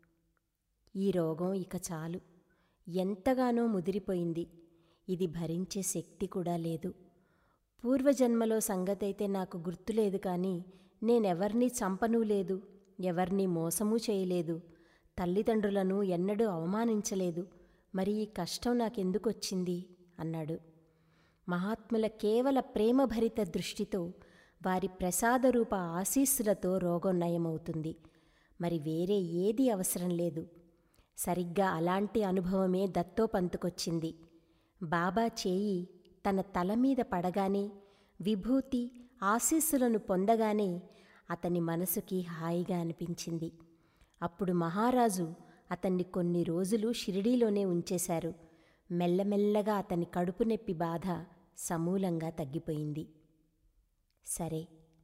ఈ రోగం ఇక చాలు ఎంతగానో ముదిరిపోయింది ఇది భరించే శక్తి కూడా లేదు పూర్వజన్మలో సంగతైతే నాకు గుర్తులేదు కానీ నేనెవర్నీ చంపనూ లేదు ఎవర్నీ మోసమూ చేయలేదు తల్లిదండ్రులను ఎన్నడూ అవమానించలేదు మరి ఈ కష్టం నాకెందుకొచ్చింది అన్నాడు మహాత్ముల కేవల ప్రేమభరిత దృష్టితో వారి ప్రసాదరూప ఆశీస్సులతో రోగం నయమవుతుంది మరి వేరే ఏది అవసరం లేదు సరిగ్గా అలాంటి అనుభవమే దత్తోపంతుకొచ్చింది బాబా చేయి తన తల మీద పడగానే విభూతి ఆశీస్సులను పొందగానే అతని మనసుకి హాయిగా అనిపించింది అప్పుడు మహారాజు అతన్ని కొన్ని రోజులు షిరిడీలోనే ఉంచేశారు మెల్లమెల్లగా అతని కడుపు నొప్పి బాధ సమూలంగా తగ్గిపోయింది సరే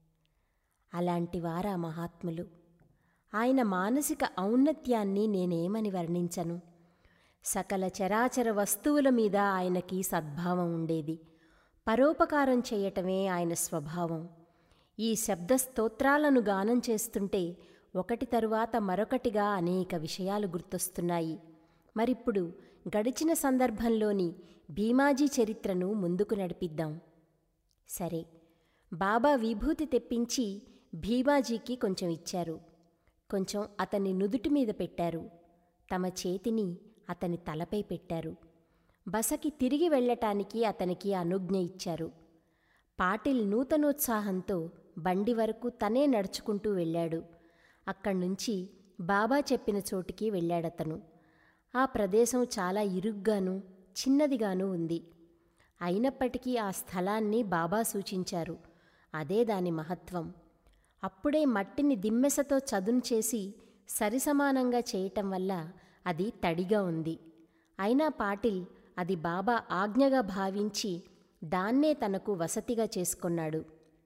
అలాంటి వారా మహాత్ములు ఆయన మానసిక ఔన్నత్యాన్ని నేనేమని వర్ణించను సకల చరాచర వస్తువుల మీద ఆయనకి సద్భావం ఉండేది పరోపకారం చేయటమే ఆయన స్వభావం ఈ శబ్ద స్తోత్రాలను గానం చేస్తుంటే ఒకటి తరువాత మరొకటిగా అనేక విషయాలు గుర్తొస్తున్నాయి మరిప్పుడు గడిచిన సందర్భంలోని భీమాజీ చరిత్రను ముందుకు నడిపిద్దాం సరే బాబా విభూతి తెప్పించి భీమాజీకి కొంచెం ఇచ్చారు కొంచెం అతని నుదుటి మీద పెట్టారు తమ చేతిని అతని తలపై పెట్టారు బసకి తిరిగి వెళ్ళటానికి అతనికి అనుజ్ఞ ఇచ్చారు పాటిల్ నూతనోత్సాహంతో బండి వరకు తనే నడుచుకుంటూ వెళ్ళాడు అక్కడ్నుంచి బాబా చెప్పిన చోటికి వెళ్ళాడతను ఆ ప్రదేశం చాలా ఇరుగ్గాను చిన్నదిగాను ఉంది అయినప్పటికీ ఆ స్థలాన్ని బాబా సూచించారు అదే దాని మహత్వం అప్పుడే మట్టిని దిమ్మెసతో చదును చేసి సరిసమానంగా చేయటం వల్ల అది తడిగా ఉంది అయినా పాటిల్ అది బాబా ఆజ్ఞగా భావించి దాన్నే తనకు వసతిగా చేసుకొన్నాడు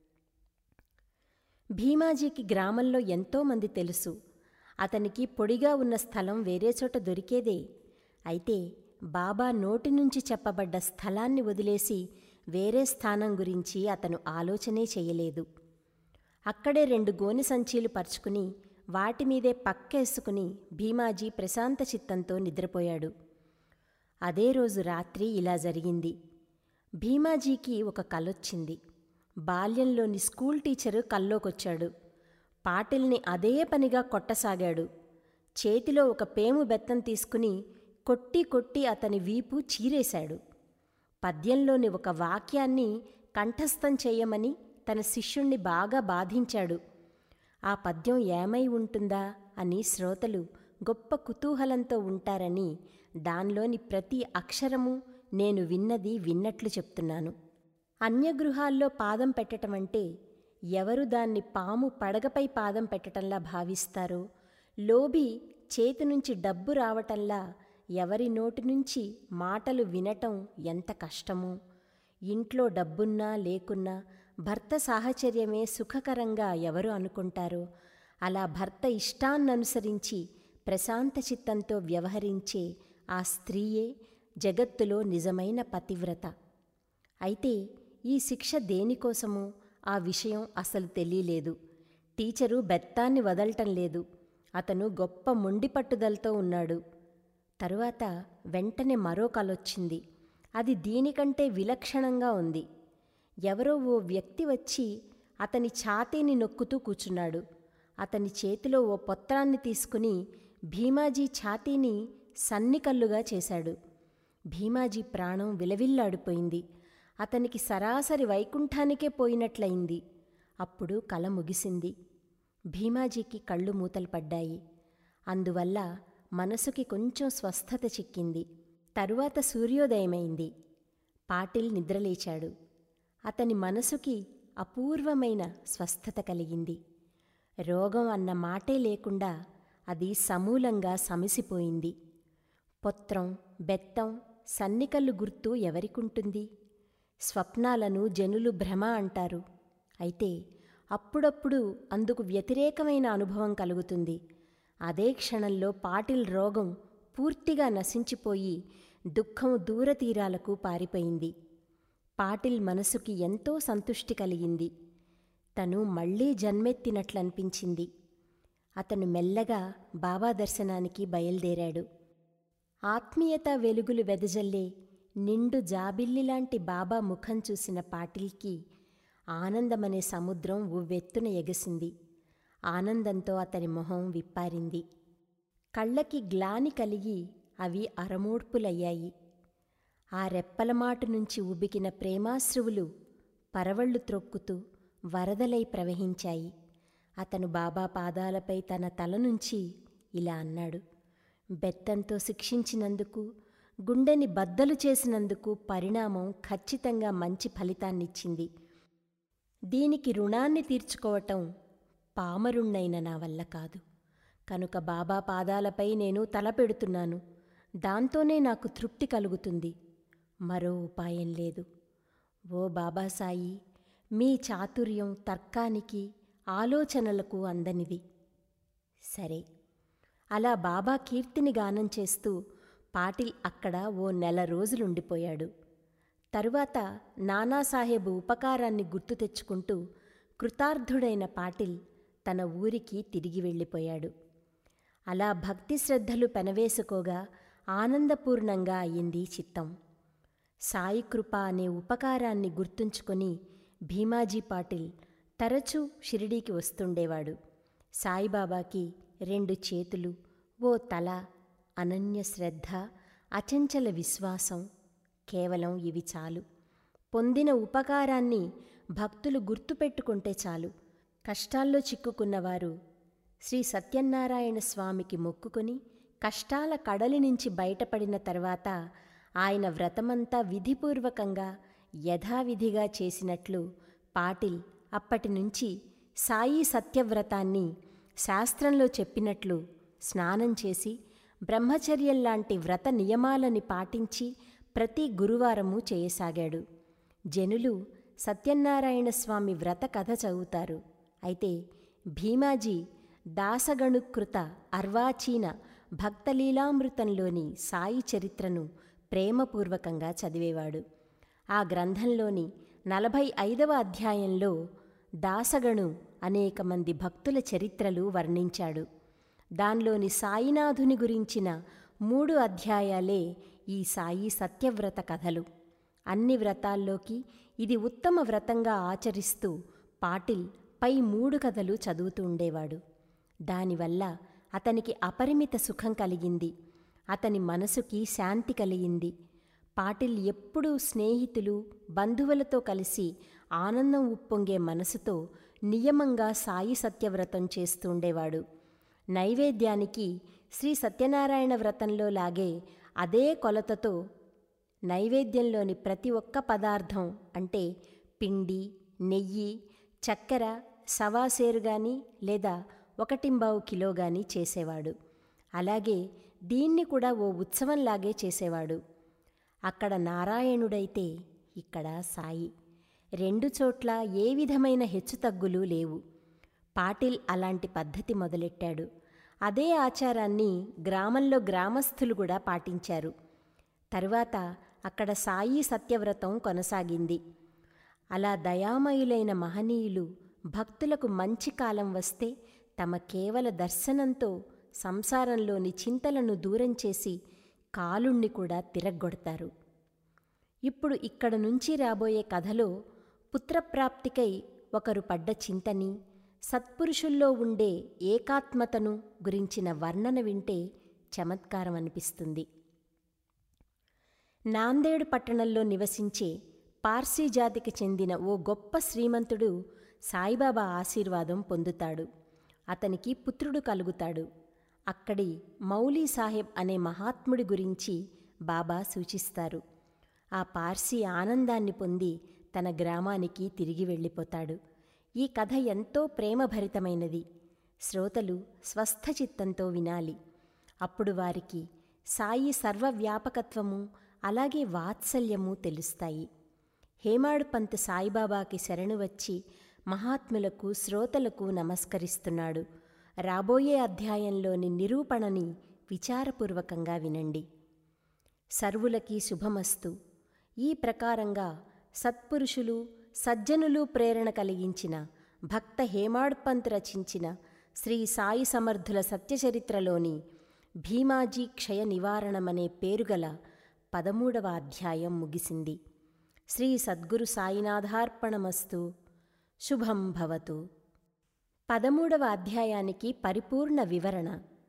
భీమాజీకి గ్రామంలో ఎంతోమంది తెలుసు అతనికి పొడిగా ఉన్న స్థలం వేరే చోట దొరికేదే అయితే బాబా నోటి నుంచి చెప్పబడ్డ స్థలాన్ని వదిలేసి వేరే స్థానం గురించి అతను ఆలోచనే చేయలేదు అక్కడే రెండు గోనె సంచీలు పరుచుకుని వాటి మీదే పక్కేసుకుని భీమాజీ ప్రశాంత చిత్తంతో నిద్రపోయాడు అదే రోజు రాత్రి ఇలా జరిగింది భీమాజీకి ఒక కలొచ్చింది బాల్యంలోని స్కూల్ టీచరు కల్లోకొచ్చాడు పాటిల్ని అదే పనిగా కొట్టసాగాడు చేతిలో ఒక పేము బెత్తం తీసుకుని కొట్టి కొట్టి అతని వీపు చీరేశాడు పద్యంలోని ఒక వాక్యాన్ని కంఠస్థం చేయమని తన శిష్యుణ్ణి బాగా బాధించాడు ఆ పద్యం ఏమై ఉంటుందా అని శ్రోతలు గొప్ప కుతూహలంతో ఉంటారని దానిలోని ప్రతి అక్షరము నేను విన్నది విన్నట్లు చెప్తున్నాను అన్యగృహాల్లో పాదం పెట్టటం అంటే ఎవరు దాన్ని పాము పడగపై పాదం పెట్టటంలా భావిస్తారో లోబి చేతి నుంచి డబ్బు రావటంలా ఎవరి నోటి నుంచి మాటలు వినటం ఎంత కష్టమో ఇంట్లో డబ్బున్నా లేకున్నా భర్త సాహచర్యమే సుఖకరంగా ఎవరు అనుకుంటారో అలా భర్త ఇష్టాన్ననుసరించి ప్రశాంత చిత్తంతో వ్యవహరించే ఆ స్త్రీయే జగత్తులో నిజమైన పతివ్రత అయితే ఈ శిక్ష దేనికోసమో ఆ విషయం అసలు తెలియలేదు టీచరు బెత్తాన్ని వదలటం లేదు అతను గొప్ప మొండి పట్టుదలతో ఉన్నాడు తరువాత వెంటనే మరో కలొచ్చింది అది దీనికంటే విలక్షణంగా ఉంది ఎవరో ఓ వ్యక్తి వచ్చి అతని ఛాతీని నొక్కుతూ కూర్చున్నాడు అతని చేతిలో ఓ పొత్రాన్ని తీసుకుని భీమాజీ ఛాతీని సన్నికల్లుగా చేశాడు భీమాజీ ప్రాణం విలవిల్లాడిపోయింది అతనికి సరాసరి వైకుంఠానికే పోయినట్లయింది అప్పుడు కల ముగిసింది భీమాజీకి కళ్ళు మూతలు పడ్డాయి అందువల్ల మనసుకి కొంచెం స్వస్థత చిక్కింది తరువాత సూర్యోదయమైంది పాటిల్ నిద్రలేచాడు అతని మనసుకి అపూర్వమైన స్వస్థత కలిగింది రోగం అన్న మాటే లేకుండా అది సమూలంగా సమసిపోయింది పొత్రం బెత్తం సన్నికల్లు గుర్తు ఎవరికుంటుంది స్వప్నాలను జనులు భ్రమ అంటారు అయితే అప్పుడప్పుడు అందుకు వ్యతిరేకమైన అనుభవం కలుగుతుంది అదే క్షణంలో పాటిల్ రోగం పూర్తిగా నశించిపోయి దుఃఖం దూరతీరాలకు పారిపోయింది పాటిల్ మనసుకి ఎంతో సంతుష్టి కలిగింది తను మళ్ళీ జన్మెత్తినట్లనిపించింది అతను మెల్లగా బాబా దర్శనానికి బయలుదేరాడు ఆత్మీయత వెలుగులు వెదజల్లే నిండు జాబిల్లిలాంటి బాబా ముఖం చూసిన పాటిల్కి ఆనందమనే సముద్రం ఉవ్వెత్తున ఎగసింది ఆనందంతో అతని మొహం విప్పారింది కళ్ళకి గ్లాని కలిగి అవి అరమోడ్పులయ్యాయి ఆ రెప్పలమాటు నుంచి ఉబికిన ప్రేమాశ్రువులు పరవళ్ళు త్రొక్కుతూ వరదలై ప్రవహించాయి అతను బాబా పాదాలపై తన తల నుంచి ఇలా అన్నాడు బెత్తంతో శిక్షించినందుకు గుండెని బద్దలు చేసినందుకు పరిణామం ఖచ్చితంగా మంచి ఫలితాన్నిచ్చింది దీనికి రుణాన్ని తీర్చుకోవటం పామరుణ్ణైన నా వల్ల కాదు కనుక బాబా పాదాలపై నేను తల పెడుతున్నాను దాంతోనే నాకు తృప్తి కలుగుతుంది మరో ఉపాయం లేదు ఓ బాబాసాయి మీ చాతుర్యం తర్కానికి ఆలోచనలకు అందనిది సరే అలా బాబా కీర్తిని గానం చేస్తూ పాటిల్ అక్కడ ఓ నెల రోజులుండిపోయాడు తరువాత నానాసాహెబు ఉపకారాన్ని గుర్తు తెచ్చుకుంటూ కృతార్థుడైన పాటిల్ తన ఊరికి తిరిగి వెళ్ళిపోయాడు అలా భక్తి శ్రద్ధలు పెనవేసుకోగా ఆనందపూర్ణంగా అయింది చిత్తం సాయి కృప అనే ఉపకారాన్ని గుర్తుంచుకొని భీమాజీ పాటిల్ తరచూ షిరిడీకి వస్తుండేవాడు సాయిబాబాకి రెండు చేతులు ఓ తల అనన్య శ్రద్ధ అచంచల విశ్వాసం కేవలం ఇవి చాలు పొందిన ఉపకారాన్ని భక్తులు గుర్తుపెట్టుకుంటే చాలు కష్టాల్లో చిక్కుకున్నవారు శ్రీ సత్యనారాయణ స్వామికి మొక్కుకొని కష్టాల కడలి నుంచి బయటపడిన తర్వాత ఆయన వ్రతమంతా విధిపూర్వకంగా యథావిధిగా చేసినట్లు పాటిల్ అప్పటి నుంచి సాయి సత్యవ్రతాన్ని శాస్త్రంలో చెప్పినట్లు స్నానం చేసి బ్రహ్మచర్యంలాంటి వ్రత నియమాలని పాటించి ప్రతి గురువారము చేయసాగాడు జనులు సత్యనారాయణ స్వామి వ్రత కథ చదువుతారు అయితే భీమాజీ దాసగణుకృత అర్వాచీన భక్తలీలామృతంలోని సాయి చరిత్రను ప్రేమపూర్వకంగా చదివేవాడు ఆ గ్రంథంలోని నలభై ఐదవ అధ్యాయంలో దాసగణు అనేక మంది భక్తుల చరిత్రలు వర్ణించాడు దానిలోని సాయినాథుని గురించిన మూడు అధ్యాయాలే ఈ సాయి సత్యవ్రత కథలు అన్ని వ్రతాల్లోకి ఇది ఉత్తమ వ్రతంగా ఆచరిస్తూ పాటిల్ పై మూడు కథలు చదువుతూ ఉండేవాడు దానివల్ల అతనికి అపరిమిత సుఖం కలిగింది అతని మనసుకి శాంతి కలిగింది పాటిల్ ఎప్పుడూ స్నేహితులు బంధువులతో కలిసి ఆనందం ఉప్పొంగే మనసుతో నియమంగా సాయి సత్యవ్రతం చేస్తుండేవాడు నైవేద్యానికి శ్రీ సత్యనారాయణ వ్రతంలో లాగే అదే కొలతతో నైవేద్యంలోని ప్రతి ఒక్క పదార్థం అంటే పిండి నెయ్యి చక్కెర సవాసేరు గాని లేదా ఒకటింబావు కిలో గాని చేసేవాడు అలాగే దీన్ని కూడా ఓ ఉత్సవంలాగే చేసేవాడు అక్కడ నారాయణుడైతే ఇక్కడ సాయి రెండు చోట్ల ఏ విధమైన హెచ్చుతగ్గులు లేవు పాటిల్ అలాంటి పద్ధతి మొదలెట్టాడు అదే ఆచారాన్ని గ్రామంలో గ్రామస్థులు కూడా పాటించారు తరువాత అక్కడ సాయి సత్యవ్రతం కొనసాగింది అలా దయామయులైన మహనీయులు భక్తులకు మంచి కాలం వస్తే తమ కేవల దర్శనంతో సంసారంలోని చింతలను దూరం చేసి కాలుణ్ణి కూడా తిరగ్గొడతారు ఇప్పుడు ఇక్కడ నుంచి రాబోయే కథలో పుత్రప్రాప్తికై ఒకరు పడ్డ చింతని సత్పురుషుల్లో ఉండే ఏకాత్మతను గురించిన వర్ణన వింటే చమత్కారం అనిపిస్తుంది నాందేడు పట్టణంలో నివసించే పార్సీ జాతికి చెందిన ఓ గొప్ప శ్రీమంతుడు సాయిబాబా ఆశీర్వాదం పొందుతాడు అతనికి పుత్రుడు కలుగుతాడు అక్కడి మౌలీ సాహెబ్ అనే మహాత్ముడి గురించి బాబా సూచిస్తారు ఆ పార్సీ ఆనందాన్ని పొంది తన గ్రామానికి తిరిగి వెళ్ళిపోతాడు ఈ కథ ఎంతో ప్రేమభరితమైనది శ్రోతలు స్వస్థచిత్తంతో వినాలి అప్పుడు వారికి సాయి సర్వవ్యాపకత్వము అలాగే వాత్సల్యము తెలుస్తాయి హేమాడు పంత్ సాయిబాబాకి శరణు వచ్చి మహాత్ములకు శ్రోతలకు నమస్కరిస్తున్నాడు రాబోయే అధ్యాయంలోని నిరూపణని విచారపూర్వకంగా వినండి సర్వులకి శుభమస్తు ఈ ప్రకారంగా సత్పురుషులు సజ్జనులు ప్రేరణ కలిగించిన భక్త హేమాడ్పంత్ రచించిన శ్రీ సాయి సమర్థుల సత్యచరిత్రలోని భీమాజీ క్షయ నివారణమనే పేరుగల పదమూడవ అధ్యాయం ముగిసింది శ్రీ సద్గురు సాయినాథార్పణమస్తు శుభం భవతు పదమూడవ అధ్యాయానికి పరిపూర్ణ వివరణ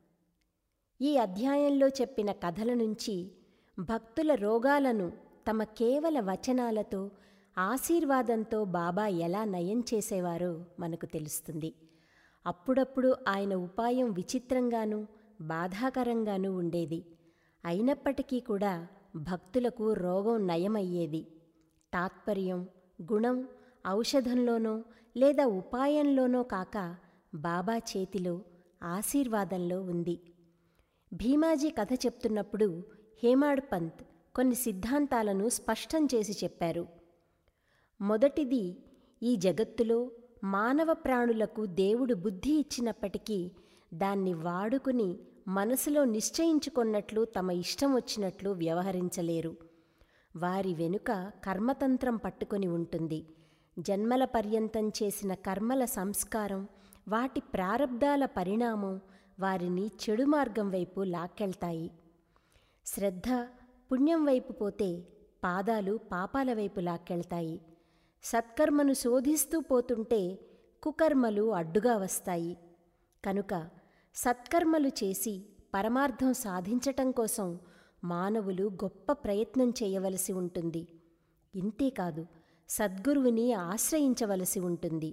ఈ అధ్యాయంలో చెప్పిన కథల నుంచి భక్తుల రోగాలను తమ కేవల వచనాలతో ఆశీర్వాదంతో బాబా ఎలా నయం చేసేవారో మనకు తెలుస్తుంది అప్పుడప్పుడు ఆయన ఉపాయం విచిత్రంగానూ బాధాకరంగానూ ఉండేది అయినప్పటికీ కూడా భక్తులకు రోగం నయమయ్యేది తాత్పర్యం గుణం ఔషధంలోనో లేదా ఉపాయంలోనో కాక బాబా చేతిలో ఆశీర్వాదంలో ఉంది భీమాజీ కథ చెప్తున్నప్పుడు హేమాడ్ పంత్ కొన్ని సిద్ధాంతాలను స్పష్టం చేసి చెప్పారు మొదటిది ఈ జగత్తులో మానవ ప్రాణులకు దేవుడు బుద్ధి ఇచ్చినప్పటికీ దాన్ని వాడుకుని మనసులో నిశ్చయించుకున్నట్లు తమ ఇష్టం వచ్చినట్లు వ్యవహరించలేరు వారి వెనుక కర్మతంత్రం పట్టుకొని ఉంటుంది జన్మల పర్యంతం చేసిన కర్మల సంస్కారం వాటి ప్రారబ్ధాల పరిణామం వారిని చెడు మార్గం వైపు లాక్కెళ్తాయి శ్రద్ధ పుణ్యం వైపు పోతే పాదాలు పాపాల వైపు లాక్కెళ్తాయి సత్కర్మను శోధిస్తూ పోతుంటే కుకర్మలు అడ్డుగా వస్తాయి కనుక సత్కర్మలు చేసి పరమార్థం సాధించటం కోసం మానవులు గొప్ప ప్రయత్నం చేయవలసి ఉంటుంది ఇంతేకాదు సద్గురువుని ఆశ్రయించవలసి ఉంటుంది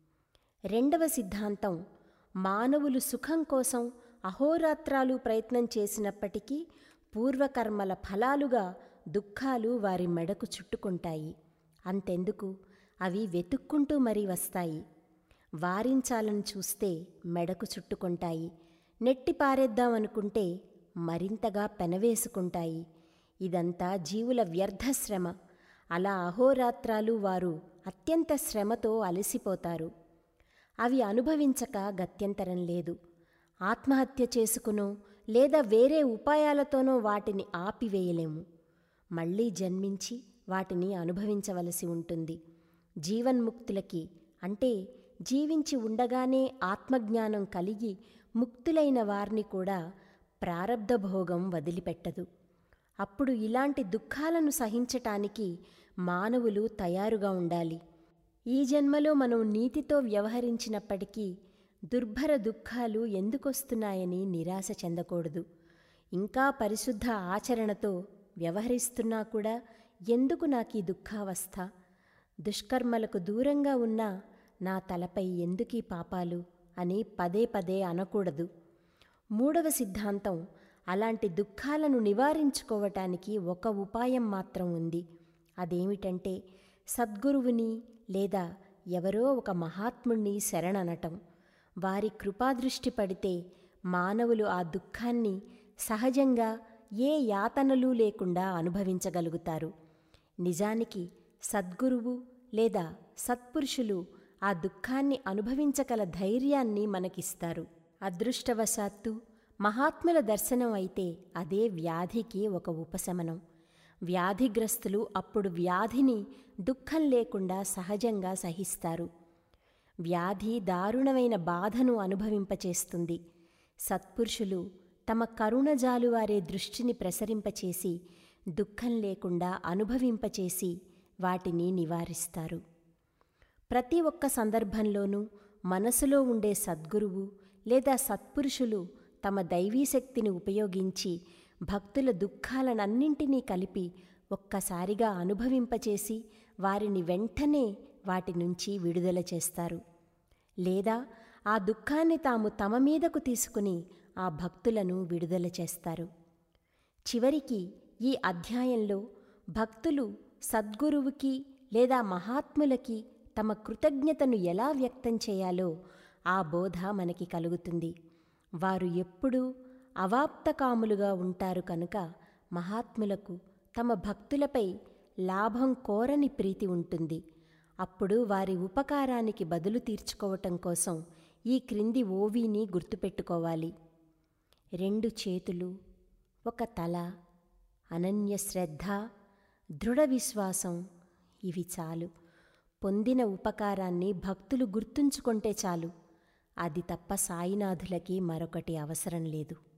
రెండవ సిద్ధాంతం మానవులు సుఖం కోసం అహోరాత్రాలు ప్రయత్నం చేసినప్పటికీ పూర్వకర్మల ఫలాలుగా దుఃఖాలు వారి మెడకు చుట్టుకుంటాయి అంతెందుకు అవి వెతుక్కుంటూ మరీ వస్తాయి వారించాలని చూస్తే మెడకు చుట్టుకుంటాయి నెట్టి పారేద్దామనుకుంటే మరింతగా పెనవేసుకుంటాయి ఇదంతా జీవుల వ్యర్థ శ్రమ అలా అహోరాత్రాలు వారు అత్యంత శ్రమతో అలసిపోతారు అవి అనుభవించక గత్యంతరం లేదు ఆత్మహత్య చేసుకునో లేదా వేరే ఉపాయాలతోనో వాటిని ఆపివేయలేము మళ్ళీ జన్మించి వాటిని అనుభవించవలసి ఉంటుంది జీవన్ముక్తులకి అంటే జీవించి ఉండగానే ఆత్మజ్ఞానం కలిగి ముక్తులైన వారిని కూడా ప్రారబ్ధ భోగం వదిలిపెట్టదు అప్పుడు ఇలాంటి దుఃఖాలను సహించటానికి మానవులు తయారుగా ఉండాలి ఈ జన్మలో మనం నీతితో వ్యవహరించినప్పటికీ దుర్భర దుఃఖాలు ఎందుకొస్తున్నాయని నిరాశ చెందకూడదు ఇంకా పరిశుద్ధ ఆచరణతో వ్యవహరిస్తున్నా కూడా ఎందుకు నాకు ఈ దుఃఖావస్థ దుష్కర్మలకు దూరంగా ఉన్న నా తలపై ఎందుకీ పాపాలు అని పదే పదే అనకూడదు మూడవ సిద్ధాంతం అలాంటి దుఃఖాలను నివారించుకోవటానికి ఒక ఉపాయం మాత్రం ఉంది అదేమిటంటే సద్గురువుని లేదా ఎవరో ఒక మహాత్ముణ్ణి శరణనటం వారి కృపాదృష్టి పడితే మానవులు ఆ దుఃఖాన్ని సహజంగా ఏ యాతనలు లేకుండా అనుభవించగలుగుతారు నిజానికి సద్గురువు లేదా సత్పురుషులు ఆ దుఃఖాన్ని అనుభవించగల ధైర్యాన్ని మనకిస్తారు అదృష్టవశాత్తు మహాత్ముల దర్శనం అయితే అదే వ్యాధికి ఒక ఉపశమనం వ్యాధిగ్రస్తులు అప్పుడు వ్యాధిని దుఃఖం లేకుండా సహజంగా సహిస్తారు వ్యాధి దారుణమైన బాధను అనుభవింపచేస్తుంది సత్పురుషులు తమ కరుణజాలువారే దృష్టిని ప్రసరింపచేసి దుఃఖం లేకుండా అనుభవింపచేసి వాటిని నివారిస్తారు ప్రతి ఒక్క సందర్భంలోనూ మనసులో ఉండే సద్గురువు లేదా సత్పురుషులు తమ దైవీ శక్తిని ఉపయోగించి భక్తుల దుఃఖాలనన్నింటినీ కలిపి ఒక్కసారిగా అనుభవింపచేసి వారిని వెంటనే వాటి నుంచి విడుదల చేస్తారు లేదా ఆ దుఃఖాన్ని తాము తమ మీదకు తీసుకుని ఆ భక్తులను విడుదల చేస్తారు చివరికి ఈ అధ్యాయంలో భక్తులు సద్గురువుకి లేదా మహాత్ములకి తమ కృతజ్ఞతను ఎలా వ్యక్తం చేయాలో ఆ బోధ మనకి కలుగుతుంది వారు ఎప్పుడూ అవాప్తకాములుగా ఉంటారు కనుక మహాత్ములకు తమ భక్తులపై లాభం కోరని ప్రీతి ఉంటుంది అప్పుడు వారి ఉపకారానికి బదులు తీర్చుకోవటం కోసం ఈ క్రింది ఓవీని గుర్తుపెట్టుకోవాలి రెండు చేతులు ఒక తల అనన్య శ్రద్ధ దృఢ విశ్వాసం ఇవి చాలు పొందిన ఉపకారాన్ని భక్తులు గుర్తుంచుకుంటే చాలు అది తప్ప సాయినాథులకి మరొకటి అవసరం లేదు